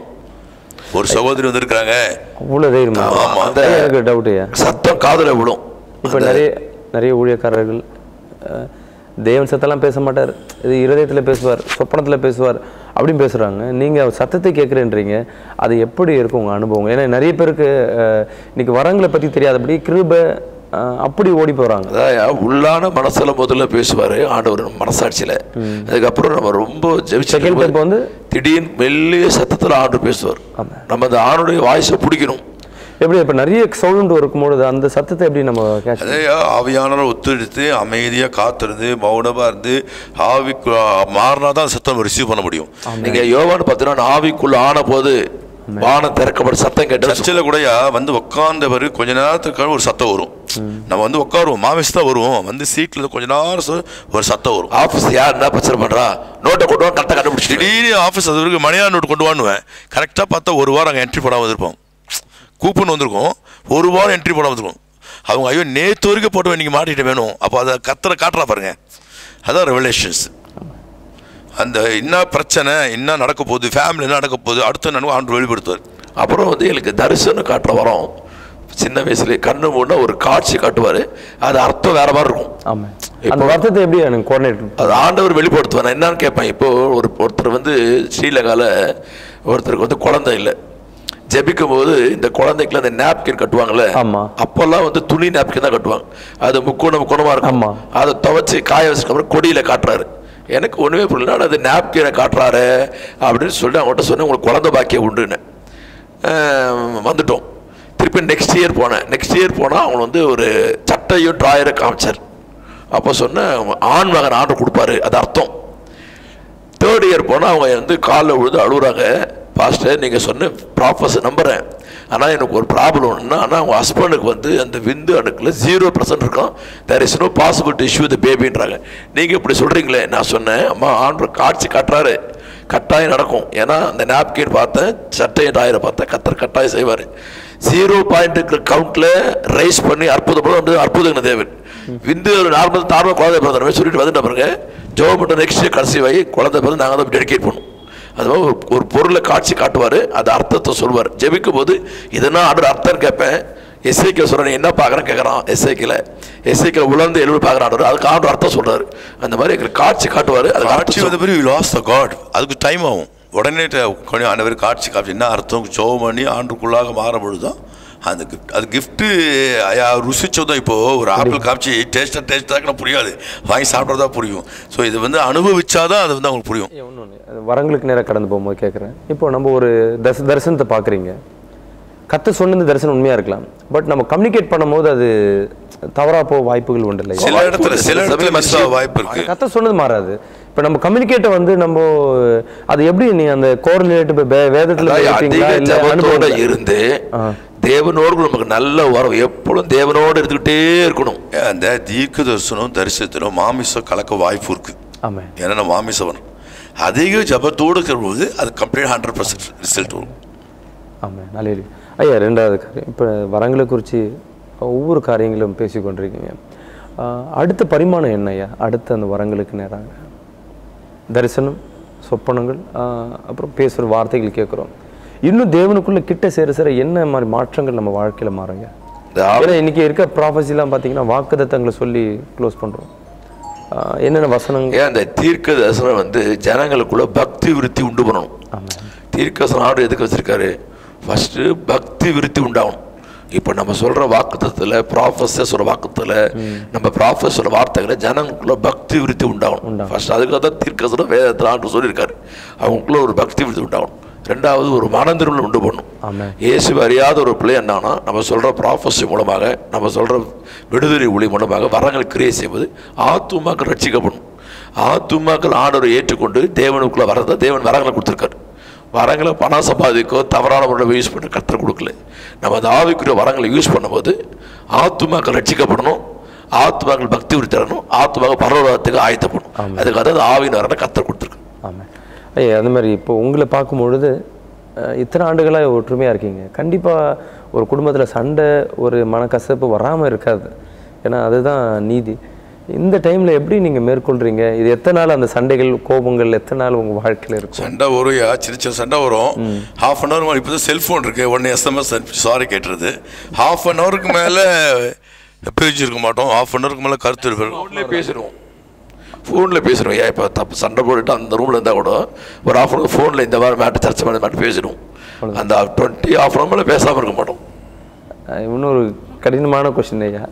ஒரு சகோதரி வந்திருக்கிறாங்க அவ்வளோ தைரியமா ஆமா. அந்த எனக்கு டவுட் ஐயா சத்தம் காதில் விழும் இப்போ நிறைய நிறைய ஊழியக்காரர்கள் அஹ், தேவன் சத்தெல்லாம் பேச மாட்டார் இது இருதயத்தில் பேசுவார் சொப்பனத்தில் பேசுவார் அப்படின்னு பேசுகிறாங்க நீங்கள் சத்தத்தை கேட்குறேன்றீங்க அது எப்படி இருக்கும் உங்கள் அனுபவம் ஏன்னா நிறைய பேருக்கு அஹ், இன்னைக்கு வரங்களை பற்றி தெரியாதபடி கிருப அஹ், அப்படி ஓடி போறாங்க அதான் உள்ளான மனசுல முதல்ல பேசுவாரு ஆண்டவர் மனசாட்சியில அதுக்கப்புறம் நம்ம ரொம்ப செகண்ட் ஜெபிச்சு ஸ்டெப் வந்து திடீர்னு மெல்லிய சத்தத்துல ஆண்டவர் பேசுவார் நம்ம அந்த ஆணுடைய வாய்ஸை பிடிக்கணும் எப்படி இப்ப நிறைய சவுண்ட் இருக்கும்பொழுது அந்த சத்தத்தை எப்படி நம்ம கேட்ச் அதே ஆவியானவர் ஒத்துழைத்து அமைதியாக காத்திருந்து மௌனமாக இருந்து ஆவிக்கு மாறினா தான் சத்தம் ரிசீவ் பண்ண முடியும் நீங்க யோவான்னு பார்த்தீங்கன்னா ஆவிக்குள்ள ஆன போது வானம் திறக்கப்பட்ட சத்தம் கேட்டு சர்ச்சில் கூட வந்து உட்கார்ந்த பிறகு கொஞ்ச நேரத்துக்கு ஒரு சத்தம் வரும் நம்ம வந்து உட்காருவோம் மாமிஸ் தான் வருவோம் வந்து சீட்டில் கொஞ்ச நேரம் சு- ஒரு சத்தம் வரும் ஆபீஸ் யார் என்ன பிரச்சனை பண்றா நோட்டை கொண்டு வந்து கரெக்டாக கண்டுபிடிச்சிட்டு திடீர்னு ஆஃபீஸ் அது வரைக்கும் மணியா நோட்டு கொண்டு வானுவேன் கரெக்டாக பார்த்தா ஒரு வாரம் அங்கே என்ட்ரி போடாமல் வந்திருப்போம் கூப்பன் வந்திருக்கும் ஒரு வாரம் என்ட்ரி போடாமல் வந்திருக்கும் அவங்க ஐயோ நேற்று வரைக்கும் போட்டு இன்னைக்கு மாட்டிட்டு வேணும் அப்போ அதை கத்தரை காட்டுறா பாருங்க அதான் ரெவலேஷன்ஸ் அந்த என்ன பிரச்சனை என்ன நடக்க போகுது ஃபேமிலி என்ன நடக்க போகுது அடுத்த நன்மை ஆண்டு வெளிப்படுத்துவார் அப்புறம் வந்து எனக்கு தரிசனம் காட்டுற வரோம் சின்ன வயசுல கண்ணு மூணு ஒரு காட்சி காட்டுவாரு அது அர்த்தம் வேற மாதிரி இருக்கும் ஆமா அந்த வார்த்தத்தை எப்படி எனக்கு கோஆர்டினேட் அது ஆண்டவர் வெளிப்படுத்துவார் நான் என்னன்னு கேட்பேன் இப்போ ஒரு ஒருத்தர் வந்து ஸ்ரீலங்காவில் ஒருத்தருக்கு வந்து குழந்தை இல்லை ஜெபிக்கும் போது இந்த குழந்தைக்குலாம் அந்த நாப்கின் கட்டுவாங்கல்ல ஆமா. அப்போல்லாம் வந்து துணி நாப்கின் தான் கட்டுவாங்க அது முக்கோணம் முக்கோணமா இருக்கும் ஆமா. அதை துவைச்சு காய வச்சுக்கப்புறம் கொடியில காட்டுறாரு எனக்கு ஒண்ணுமே புரியல ஆனா அது நாப்கினை காட்டுறாரு அப்படின்னு சொல்லிட்டு அவங்கள்ட்ட சொன்னேன் உங்களுக்கு குழந்தை பாக்கியம் உண்டுன்னு ஆஹ் வந்துட்டோம் திருப்பி நெக்ஸ்ட் இயர் போனேன் நெக்ஸ்ட் இயர் போனால் அவங்க வந்து ஒரு சட்டையும் ட்ராயரை காமிச்சார் அப்போ சொன்னேன் ஆண் மகன் ஆர்டர் கொடுப்பாரு அது அர்த்தம் தேர்ட் இயர் போனால் அவங்க வந்து காலில் விழுந்து அழுகுறாங்க பாஸ்டர் நீங்கள் சொன்ன ப்ராஃபஸ் நம்புகிறேன் ஆனால் எனக்கு ஒரு ப்ராப்ளம் ஒன்றுனா ஆனால் அவங்க ஹஸ்பண்டுக்கு வந்து அந்த விந்து அணுக்கில் ஜீரோ பர்சன்ட் இருக்கும் there is no possible to issue the பேபின்றாங்க நீங்கள் இப்படி சொல்கிறீங்களே நான் சொன்னேன் அம்மா ஆண்டு காட்சி காட்டுறாரு கட்டாயம் நடக்கும் ஏன்னா அந்த நாப்கின் பார்த்தேன் சட்டையை டாயரை பார்த்தேன் கத்தர் கட்டாயம் செய்வார் ஜீரோ பாயிண்ட் இருக்கிற கவுண்ட்டில் ரைஸ் பண்ணி அற்புதப்படும் அற்புதங்க தேவன் விந்து நார்மல் நார்மல் குழந்தை பிறந்த சொல்லிட்டு வந்துட்ட பாருங்க ஜோபம் மட்டும் நெக்ஸ்ட் கடைசி வை குழந்தை பிறந்து நாங்கள் தான் டெடிகேட் பண்ணுவோம் அது மாதிரி ஒரு ஒரு பொருளை காட்சி காட்டுவார் அது அர்த்தத்தை சொல்வார் ஜெபிக்கும் போது இதெல்லாம் ஆர்டர் அர்த்தம் கேட்பேன் எஸ்ஐக்கில் சொல்கிறேன் நீ என்ன பார்க்குறேன் கேட்குறான் எஸ்ஐக்கில் எஸ்ஐக்கில் உழந்து எழுபது பார்க்குறான் அதுக்கு ஆர்டர் அர்த்தம் சொல்றாரு அந்த மாதிரி எங்களுக்கு காட்சி காட்டுவார் அது காட்சி காட்சி வந்த பிறகு லாஸ் த காட் அதுக்கு டைம் ஆகும் உடனே ட- கொஞ்சம் ஆண்டவர் காட்சி காட்சி என்ன அர்த்தம் ஜோம் பண்ணி ஆண்டுக்குள்ளாக மாறும் பொழுதுதான் அந்த கிஃப்ட் அது கிஃப்ட்டு ருசிச்சதும் இப்போ ஒரு ஆப்பிள் காமிச்சு டேஸ்ட்டாக டேஸ்ட்டாக புரியாது வாங்கி சாப்பிட்றதா புரியும் ஸோ இது வந்து அனுபவிச்சாதான் அது வந்து அவங்களுக்கு புரியும் ஒன்று வரங்களுக்கு நேராக கடந்து போகும்போது கேட்குறேன் இப்போ நம்ம ஒரு தரிச தரிசனத்தை பார்க்குறீங்க கத்த சொன்னது தரிசனம் உண்மையாக இருக்கலாம் பட் நம்ம கம்யூனிகேட் பண்ணும்போது அது தவறா போக வாய்ப்புகள் உண்டு இல்லை சில இடத்துல சில இடத்துல மிஸ் ஆக வாய்ப்பு இருக்கு கத்த சொன்னது மாறாது இப்போ நம்ம கம்யூனிகேட்டை வந்து நம்ம அது எப்படி நீ அந்த கோரிலேட் வேதத்தில் அதாவது படிப்பீங்களா அதிக இல்லை ஜபத்தோட அனுபவம் இருந்து தேவனோடு நமக்கு நல்ல உறவு எப்பொழுதும் தேவனோடு இருந்துகிட்டே இருக்கணும் அந்த தீர்க்க தரிசனம் தரிசனத்திலும் மாமிசம் கலக்க வாய்ப்பு இருக்கு ஆமாம் ஏன்னா நான் மாமிசவன் அதிக ஜபத்தோடு இருக்கிறபோது அது கம்ப்ளீட் ஹண்ட்ரட் பர்சன்ட் ரிசல்ட் வரும் ஆமாம் நல்ல ஐயா ரெண்டாவது காரியம் இப்போ வரங்களை குறித்து ஒவ்வொரு காரியங்களும் பேசி கொண்டிருக்கீங்க ஆஹ் அடுத்த பரிமாணம் என்ன ஐயா அடுத்த அந்த வரங்களுக்கு நேராக தரிசனம் சொப்பனங்கள் ஆஹ் அப்புறம் பேசுகிற வார்த்தைகள் கேட்குறோம் இன்னும் தேவனுக்குள்ள கிட்ட சேர சேர என்ன மாதிரி மாற்றங்கள் நம்ம வாழ்க்கையில மாறுங்க இந்த ஆவி- ஏன்னா இன்னைக்கு இருக்க ப்ராஃபஸிலாம் பார்த்தீங்கன்னா வாக்குதத்தங்களை சொல்லி க்ளோஸ் பண்ணுறோம் என்னென்ன வசனங்கள் ஏன் அந்த தீர்க்க தரிசனம் வந்து ஜனங்களுக்குள்ள பக்தி விருத்தி உண்டு பண்ணணும் ஆமாம் தீர்க்க தரிசனம் ஆண்டு எதுக்கு வச்சிருக்காரு ஃபர்ஸ்ட் பக்தி விருத்தி உண்டாகணும் இப்போ நம்ம சொல்ற வாக்குத்தத்தில் ப்ராஃபஸர் சொல்ற வாக்குத்தில் நம்ம ப்ராஃபஸ் சொல்ற வார்த்தைகளை ஜனங்களுக்குள்ள பக்தி விருத்தி உண்டாகணும் ஃபர்ஸ்ட் அதுக்காக தான் தீர்க்கதரிசனம் வேதத்தில் ஆண்டு சொல்லியிருக்காரு அவங்களுக்குள்ள ஒரு பக்தி விருத்தி உண்டாகணும் ரெண்டாவது ஒரு மனந்திருமல் உண்டு பண்ணும் ஆமாம் இயேசு அறியாத ஒரு பிள்ளை என்னன்னா நம்ம சொல்கிற ப்ராஃபஸி மூலமாக நம்ம சொல்கிற விடுதலை ஒளி மூலமாக வரங்கள் கிரியை செய்வது ஆத்துமாக்கள் ரட்சிக்கப்படும் ஆத்துமாக்கள் ஆண்டவரை ஏற்றுக்கொண்டு தேவனுக்குள்ளே வரதை தேவன் வரங்களை கொடுத்துருக்காரு வரங்களை பணம் சம்பாதிக்கோ தவறான முறையில் யூஸ் பண்ண கற்றுக் கொடுக்கல நம்ம அந்த ஆவிக்குரிய வரங்களை யூஸ் பண்ணும்போது ஆத்துமாக்கள் ரட்சிக்கப்படணும் ஆத்துமாக்கள் பக்தி உறுத்தரணும் ஆத்துமாக்கள் பரவத்துக்கு ஆயத்தப்படணும் அதுக்காக தான் அந்த ஆவியின் வரனை கற்றுக் கொடுத்துருக்கு ஆமாம் ஐயா அந்த மாதிரி இப்போ உங்களை பார்க்கும் பொழுது அஹ், இத்தனை ஆண்டுகளாக ஒற்றுமையாக இருக்கீங்க கண்டிப்பாக ஒரு குடும்பத்தில் சண்டை ஒரு மனக்கசப்பு வராமல் இருக்காது ஏன்னா அதுதான் நீதி இந்த டைமில் எப்படி நீங்கள் மேற்கொள்கிறீங்க இது எத்தனை நாள் அந்த சண்டைகள் கோபங்கள் எத்தனை நாள் உங்கள் வாழ்க்கையில் இருக்கும் சண்டை வரும் யா சின்ன சின்ன சண்டை வரும் ஹாஃப் அன் ஹவர் இப்போ தான் செல்ஃபோன் இருக்கு உடனே எஸ்எம்எஸ் சாரி கேட்டுறது ஹாஃப் அன் ஹவருக்கு மேலே பிரிச்சிருக்க மாட்டோம் ஹாஃப் அன் ஹவருக்கு மேலே கருத்து இருப்போம் ஃபோன்லேயே பேசிடுவோம் ஃபோனில் பேசுகிறோம் ஏன் இப்போ தப்பு சண்டை போட்டுட்டு அந்த ரூமில் இருந்தால் கூட ஒரு ஆஃப் அன் ஃபோனில் இந்த மாதிரி மேட்டு சர்ச்சை பண்ணி மேட்டு பேசிடுவோம் அந்த டுவெண்ட்டி ஆஃப் அன் மேலே பேசாமல் இருக்க மாட்டோம் அஹ், இன்னொரு கடினமான கொஸ்டின் ஐயா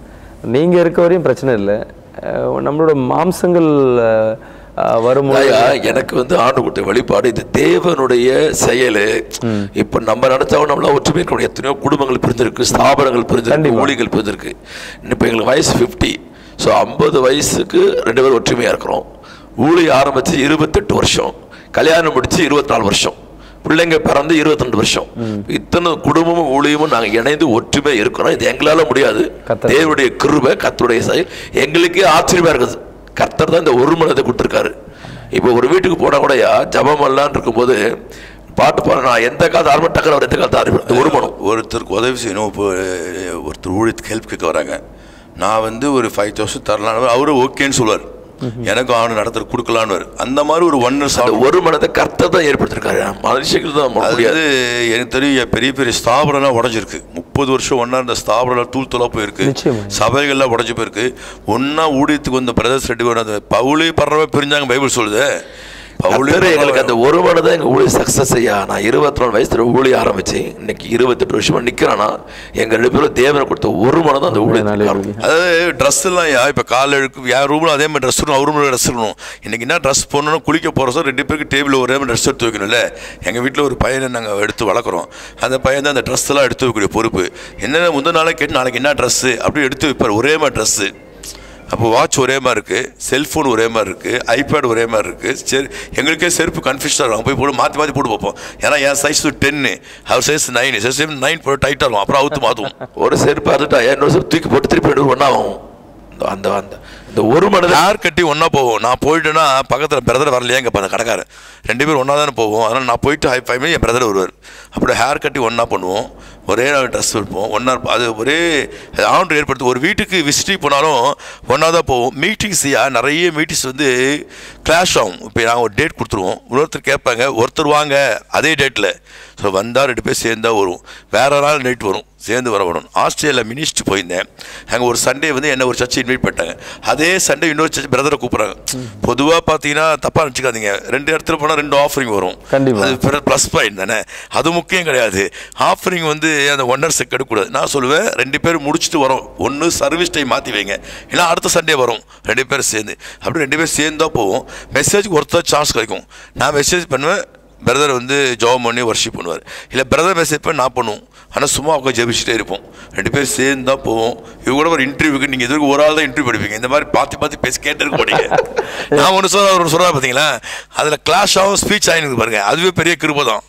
நீங்க இருக்க வரையும் பிரச்சனை இல்லை அஹ், நம்மளோட மாம்சங்கள் அஹ், அஹ், வரும்போது ஐயா, எனக்கு வந்து ஆண்டு கொடுத்த வழிபாடு இது தேவனுடைய செயலு இப்ப நம்ம நடத்தவங்க நம்மள ஒற்றுமை இருக்கணும் எத்தனையோ குடும்பங்கள் பிரிஞ்சிருக்கு ஸ்தாபனங்கள் பிரிஞ்சிருக்கு கண்டிப்பா. ஊழிகள் பிரிஞ்சிருக்கு இப்ப எங்களுக்கு வயசு 50 ஸோ ஐம்பது வயசுக்கு ரெண்டு பேரும் ஒற்றுமையா இருக்கிறோம் ஊழி ஆரம்பிச்சு இருபத்தெட்டு வருஷம் கல்யாணம் முடிச்சு இருபத்தி நாலு வருஷம் பிள்ளைங்க பிறந்து இருபத்தி ரெண்டு வருஷம் இத்தனை குடும்பமும் ஊழியமும் நாங்க இணைந்து ஒற்றுமை இருக்கிறோம் இது எங்களால முடியாது கர்த்தர். தேவனுடைய கிருபை கர்த்தருடைய செயல் எங்களுக்கே ஆச்சரியமா இருக்குது கர்த்தர் தான் இந்த ஒரு மனதை கொடுத்துருக்காரு இப்போ ஒரு வீட்டுக்கு போனா கூடயா ஜபம் எல்லாம் இருக்கும்போது பாட்டு பாட நான் எந்த காலத்து ஆரம்பம் டக்குனு அவர் எந்த காலத்து ஆரம்பம் இந்த ஒரு மனம் ஒருத்தருக்கு உதவி செய்யணும் இப்போ அஹ், ஒருத்தர் ஊழியத்துக்கு ஹெல்ப் கேட்க வராங்க நான் வந்து ஒரு ஃபைவ் தௌசண்ட் தரலாம் அவரு ஓகேன்னு சொல்லுவார் எனக்கும் அவனு நடத்துற கொடுக்கலான்னு அந்த மாதிரி ஒரு ஒன்னர்ஸ் அந்த ஒரு மனதை கர்த்தர் தான் ஏற்படுத்திருக்காரு மனுஷங்களுக்கு தான் அது முடியாது வந்து எனக்கு தெரியும் என் பெரிய பெரிய ஸ்தாபனம்லாம் உடஞ்சிருக்கு முப்பது வருஷம் ஒன்றா இருந்த ஸ்தாபனம் தூள் தூளா போயிருக்கு நிச்சயமா. சபைகள்லாம் உடஞ்சி போயிருக்கு ஒன்றா ஊழியத்துக்கு வந்த பிரதர்ஸ் ரெண்டு பேரும் அந்த பவுளே படுறவ பிரிஞ்சாங்க பைபிள் சொல்லுது பவுலே கர்த்தர் எங்களுக்கு பரவ- அந்த ஒரு மனதை எங்க ஊழிய சக்சஸ் ஐயா நான் இருபத்தி நாலு வயசுல ஊழிய ஆரம்பிச்சேன் இன்னைக்கு இருபத்தெட்டு வருஷமா நிக்கிறேன்னா எங்க ரெண்டு பேரும் தேவனை கொடுத்த ஒரு மனதை அந்த ஊழியத்துக்கு காரணம். அதாவது ட்ரெஸ் எல்லாம் யா இப்போ காலைல இருக்கு என் ரூமில் அதே மாதிரி ட்ரெஸ் இருக்கணும் அவர் ரூமில் ட்ரெஸ் இருக்கணும் இன்னைக்கு என்ன ட்ரெஸ் போடணும் குளிக்க போகிறோம் ரெண்டு பேருக்கு டேபிள் ஒரே மாதிரி ட்ரெஸ் எடுத்து வைக்கணும்ல எங்கள் வீட்டில் ஒரு பையனை நாங்கள் எடுத்து வளர்க்குறோம் அந்த பையன் தான் அந்த ட்ரெஸ் எல்லாம் எடுத்து வைக்கக்கூடிய பொறுப்பு என்னென்ன முந்தின நாளே கேட்டு நாளைக்கு என்ன ட்ரெஸ்ஸு அப்படி எடுத்து வைப்பார் ஒரே மாதிரி ட்ரெஸ்ஸு அப்போ வாட்ச் ஒரே மாதிரி இருக்குது செல்ஃபோன் ஒரே மாதிரி இருக்குது ஐபேட் ஒரே மாதிரி இருக்குது சரி எங்களுக்கே செருப்பு கன்ஃபியூஷனாக இருக்கும் போய் போட்டு மாற்றி மாற்றி போட்டு பார்ப்போம் ஏன்னா என் சைஸ் டென்னு அவர் சைஸ் நைன் சைஸ் நைன் போட்டு டைட்டாக இருக்கும் அப்புறம் அவுத்து மாற்றுவோம் ஒரு செருப்பு அதுட்டா இன்னொரு செருப்பு தூக்கி போட்டு திருப்பி ரெண்டு ஒன்றா ஆகும் இந்த- அந்த அந்த இந்த ஒரு மனதை ஹேர் கட்டி ஒன்றா போவோம் நான் போயிட்டேன்னா பக்கத்தில் பிரதர் வரலையே எங்கள் அந்த கடைக்காரன் ரெண்டு பேரும் ஒன்றா தானே போவோம் அதனால் நான் போயிட்டு ஹை ஃபைவ் என் பிரதர் வருவார் அப்படி ஹேர் கட்டி ஒன்றா பண்ணுவோம் ஒரே ட்ரெஸ் இருப்போம் ஒன்றா அது ஒரே ஆண்டு ஏற்படுத்தும் ஒரு வீட்டுக்கு விசிட்டிங் போனாலும் ஒன்றா தான் போவோம் மீட்டிங்ஸ் நிறைய மீட்டிங்ஸ் வந்து கிளாஷ் ஆகும் இப்போ நாங்கள் ஒரு டேட் கொடுத்துருவோம் இன்னொருத்தர் கேட்பாங்க ஒருத்தர் வாங்க அதே டேட்டில் ஸோ வந்தால் ரெண்டு பேர் சேர்ந்தா வரும் வேற நாள் நைட் வரும் சேர்ந்து வர வரணும் ஆஸ்திரேலியா மினிஸ்ட் போயிருந்தேன் அங்கே ஒரு சண்டே வந்து என்ன ஒரு சர்ச்சு இன்வைட் பண்ணிட்டாங்க அதே சண்டே இன்னொரு சர்ச் பிரதரை கூப்பிட்றாங்க பொதுவாக பார்த்தீங்கன்னா தப்பாக நினச்சிக்காதீங்க ரெண்டு இடத்துல போனால் ரெண்டு ஆஃபரிங் வரும் கண்டிப்பா. அது ப்ளஸ் பாயிண்ட் தானே அது முக்கியம் கிடையாது ஆஃபரிங் வந்து அந்த ஒன்னர் செக் எடுக்கக்கூடாது நான் சொல்லுவேன் ரெண்டு பேரும் முடிச்சுட்டு வரோம் ஒன்று சர்வீஸ் டைம் மாற்றி வைங்க ஏன்னா அடுத்த சண்டே வரும் ரெண்டு பேரும் சேர்ந்து அப்படி ரெண்டு பேரும் சேர்ந்தா போவோம் மெசேஜ்க்கு ஒருத்தர் சான்ஸ் கிடைக்கும் நான் மெசேஜ் பண்ணுவேன் பிரதர் வந்து ஜாப் பண்ணி வர்ஷிப் பண்ணுவார் இல்லை பிரதர் மெசேஜ் பண்ணி நான் பண்ணுவோம் ஆனால் சும்மா உட்காந்து ஜெபிச்சுட்டே இருப்போம் ரெண்டு பேரும் சேர்ந்து தான் போவோம் இவங்க கூட ஒரு இன்டர்வியூக்கு நீங்கள் எதுக்கு ஒரு ஆள் தான் இன்டர்வியூ படிப்பீங்க இந்த மாதிரி பார்த்து பார்த்து பேசி கேட்டு இருக்க மாட்டீங்க நான் ஒன்று சொல்ல அவர் சொல்கிறா பார்த்தீங்களா அதில் கிளாஷ் ஆகும் ஸ்பீச் ஆகிருக்கு பாருங்க அதுவே பெரிய கிருபை தான்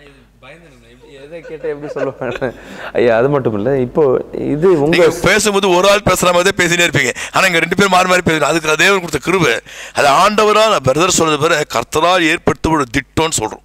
எதை கேட்டால் எப்படி சொல்லுவேன் ஐயா அது மட்டும் இல்லை இப்போ இது உங்க நீங்க பேசும்போது ஒரு ஆள் பேசுற மாதிரி தான் பேசினே இருப்பீங்க ஆனா இங்க ரெண்டு பேரும் மாறி மாறி பேசுறீங்க அதுக்கு தேவன் கொடுத்த கிருபை அது ஆண்டவரா நான் பிரதர் சொல்றது பேர கர்த்தரால் ஏற்படுத்த ஒரு திட்டம்னு சொல்றோம்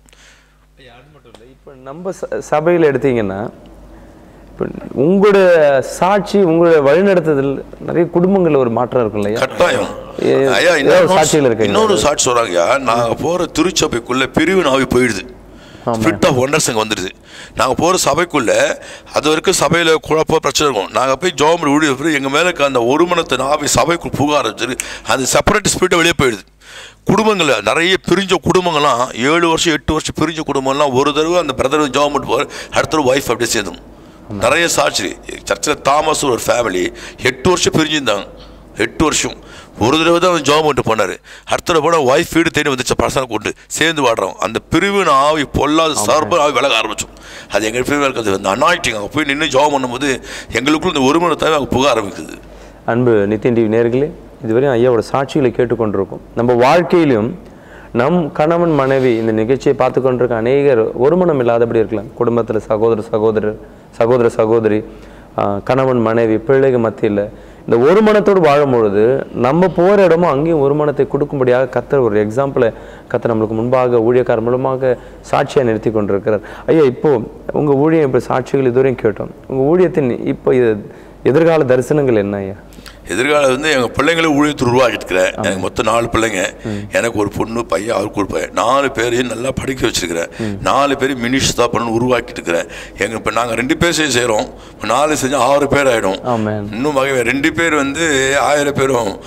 இப்போ நம்ம ச- சபையில எடுத்தீங்கன்னா இப்போ உங்களோட சாட்சி உங்களோட வழிநடத்துதல் நிறைய குடும்பங்கள்ல ஒரு மாற்றம் இருக்கும் இல்லையா கட்டாயம் ஏ- ஐயா ஏதாவது சாட்சிகள் இன்னொரு இருக்குங்களா? இன்னொரு சாட்சி சொல்றாங்கய்யா நாங்க போற திருச்சபைக்குள்ள பிரிவு நாவி போயிடுது ஸ்பிரிட் ஆஃப் ஒண்டர்ஸ் அங்கே வந்துடுது நாங்கள் போகிற சபைக்குள்ள அது வரைக்கும் சபையில் குழப்பம் பிரச்சனை இருக்கும் நாங்கள் போய் ஜோம் ஊழிய எங்கள் மேலே இருக்க அந்த ஒருமனத்தை நாவி சபைக்குள் புக ஆரம்பிச்சிருக்கு அந்த செப்பரேட் ஸ்பிரிட்டை வெளியே போயிடுது குடும்பங்கள் நிறைய பிரிஞ்ச குடும்பங்கள்லாம் ஏழு வருஷம் எட்டு வருஷம் பிரிஞ்ச குடும்பம்லாம் ஒரு தடவை அந்த பிரதர் ஜாப் பண்ணிட்டு போவார் அடுத்த ஒய்ஃப் அப்படியே சேர்ந்துடும் நிறைய சாட்சி சர்ச்சில் தாமஸ் ஒரு ஃபேமிலி எட்டு வருஷம் பிரிஞ்சிருந்தாங்க எட்டு வருஷம் ஒரு தடவை தான் அவன் ஜாப் பண்ணிட்டு போனார் அடுத்த தடவை போனால் ஒய்ஃப் வீடு தேடி வந்துச்சு பசங்க கொண்டு சேர்ந்து வாடுறோம் அந்த பிரிவின் ஆவி பொல்லாத சார்பு ஆவி விலக ஆரம்பிச்சோம் அது எங்கள் பிரிவு இருக்கிறது அந்த அனாயிட்டிங் அங்கே போய் நின்று ஜாப் பண்ணும்போது எங்களுக்குள்ள இந்த ஒருமனத்தை அங்கே புக ஆரம்பிக்குது அன்பு நித்தின் டிவி நேர்களே இதுவரையும் ஐயாவோட சாட்சிகளை கேட்டுக்கொண்டிருக்கோம் நம்ம வாழ்க்கையிலும் நம் கணவன் மனைவி இந்த நிகழ்ச்சியை பார்த்து கொண்டிருக்க அநேகர் ஒருமனம் இல்லாதபடி இருக்கலாம் குடும்பத்தில் சகோதர சகோதரர் சகோதர சகோதரி ஆஹ், கணவன் மனைவி பிள்ளைகள் மத்தியில் இந்த ஒரு மனத்தோடு வாழும் பொழுது நம்ம போகிற இடமும் அங்கேயும் ஒரு மனத்தை கொடுக்கும்படியாக கத்தர் ஒரு எக்ஸாம்பிளை கத்தர் நம்மளுக்கு முன்பாக ஊழியக்காரர் மூலமாக சாட்சியாக நிறுத்தி கொண்டிருக்கிறார் ஐயா இப்போ உங்கள் ஊழியம் இப்போ சாட்சிகள் இதுவரையும் கேட்டோம் உங்கள் ஊழியத்தின் இப்போ இது எதிர்கால தரிசனங்கள் என்ன ஐயா எதிர்காலம் வந்து எங்கள் பிள்ளைங்கள ஊழியத்தை உருவாக்கிட்டுருக்கிறேன் எனக்கு மொத்தம் நாலு பிள்ளைங்க எனக்கு ஒரு பொண்ணு பையன் அவருக்கு ஒரு பையன் நாலு பேரையும் நல்லா படிக்க வச்சிருக்கிறேன் நாலு பேரையும் மினிஸ்ட் தான் பண்ணு உருவாக்கிட்டு இருக்கிறேன் எங்கள் இப்போ நாங்கள் ரெண்டு பேர் செய்ய செய்கிறோம் நாலு செஞ்சு ஆறு பேர் ஆகிடும் ஆமென். இன்னும் வகை ரெண்டு பேர் வந்து ஆயிரம் பேரும் ஒருத்தர்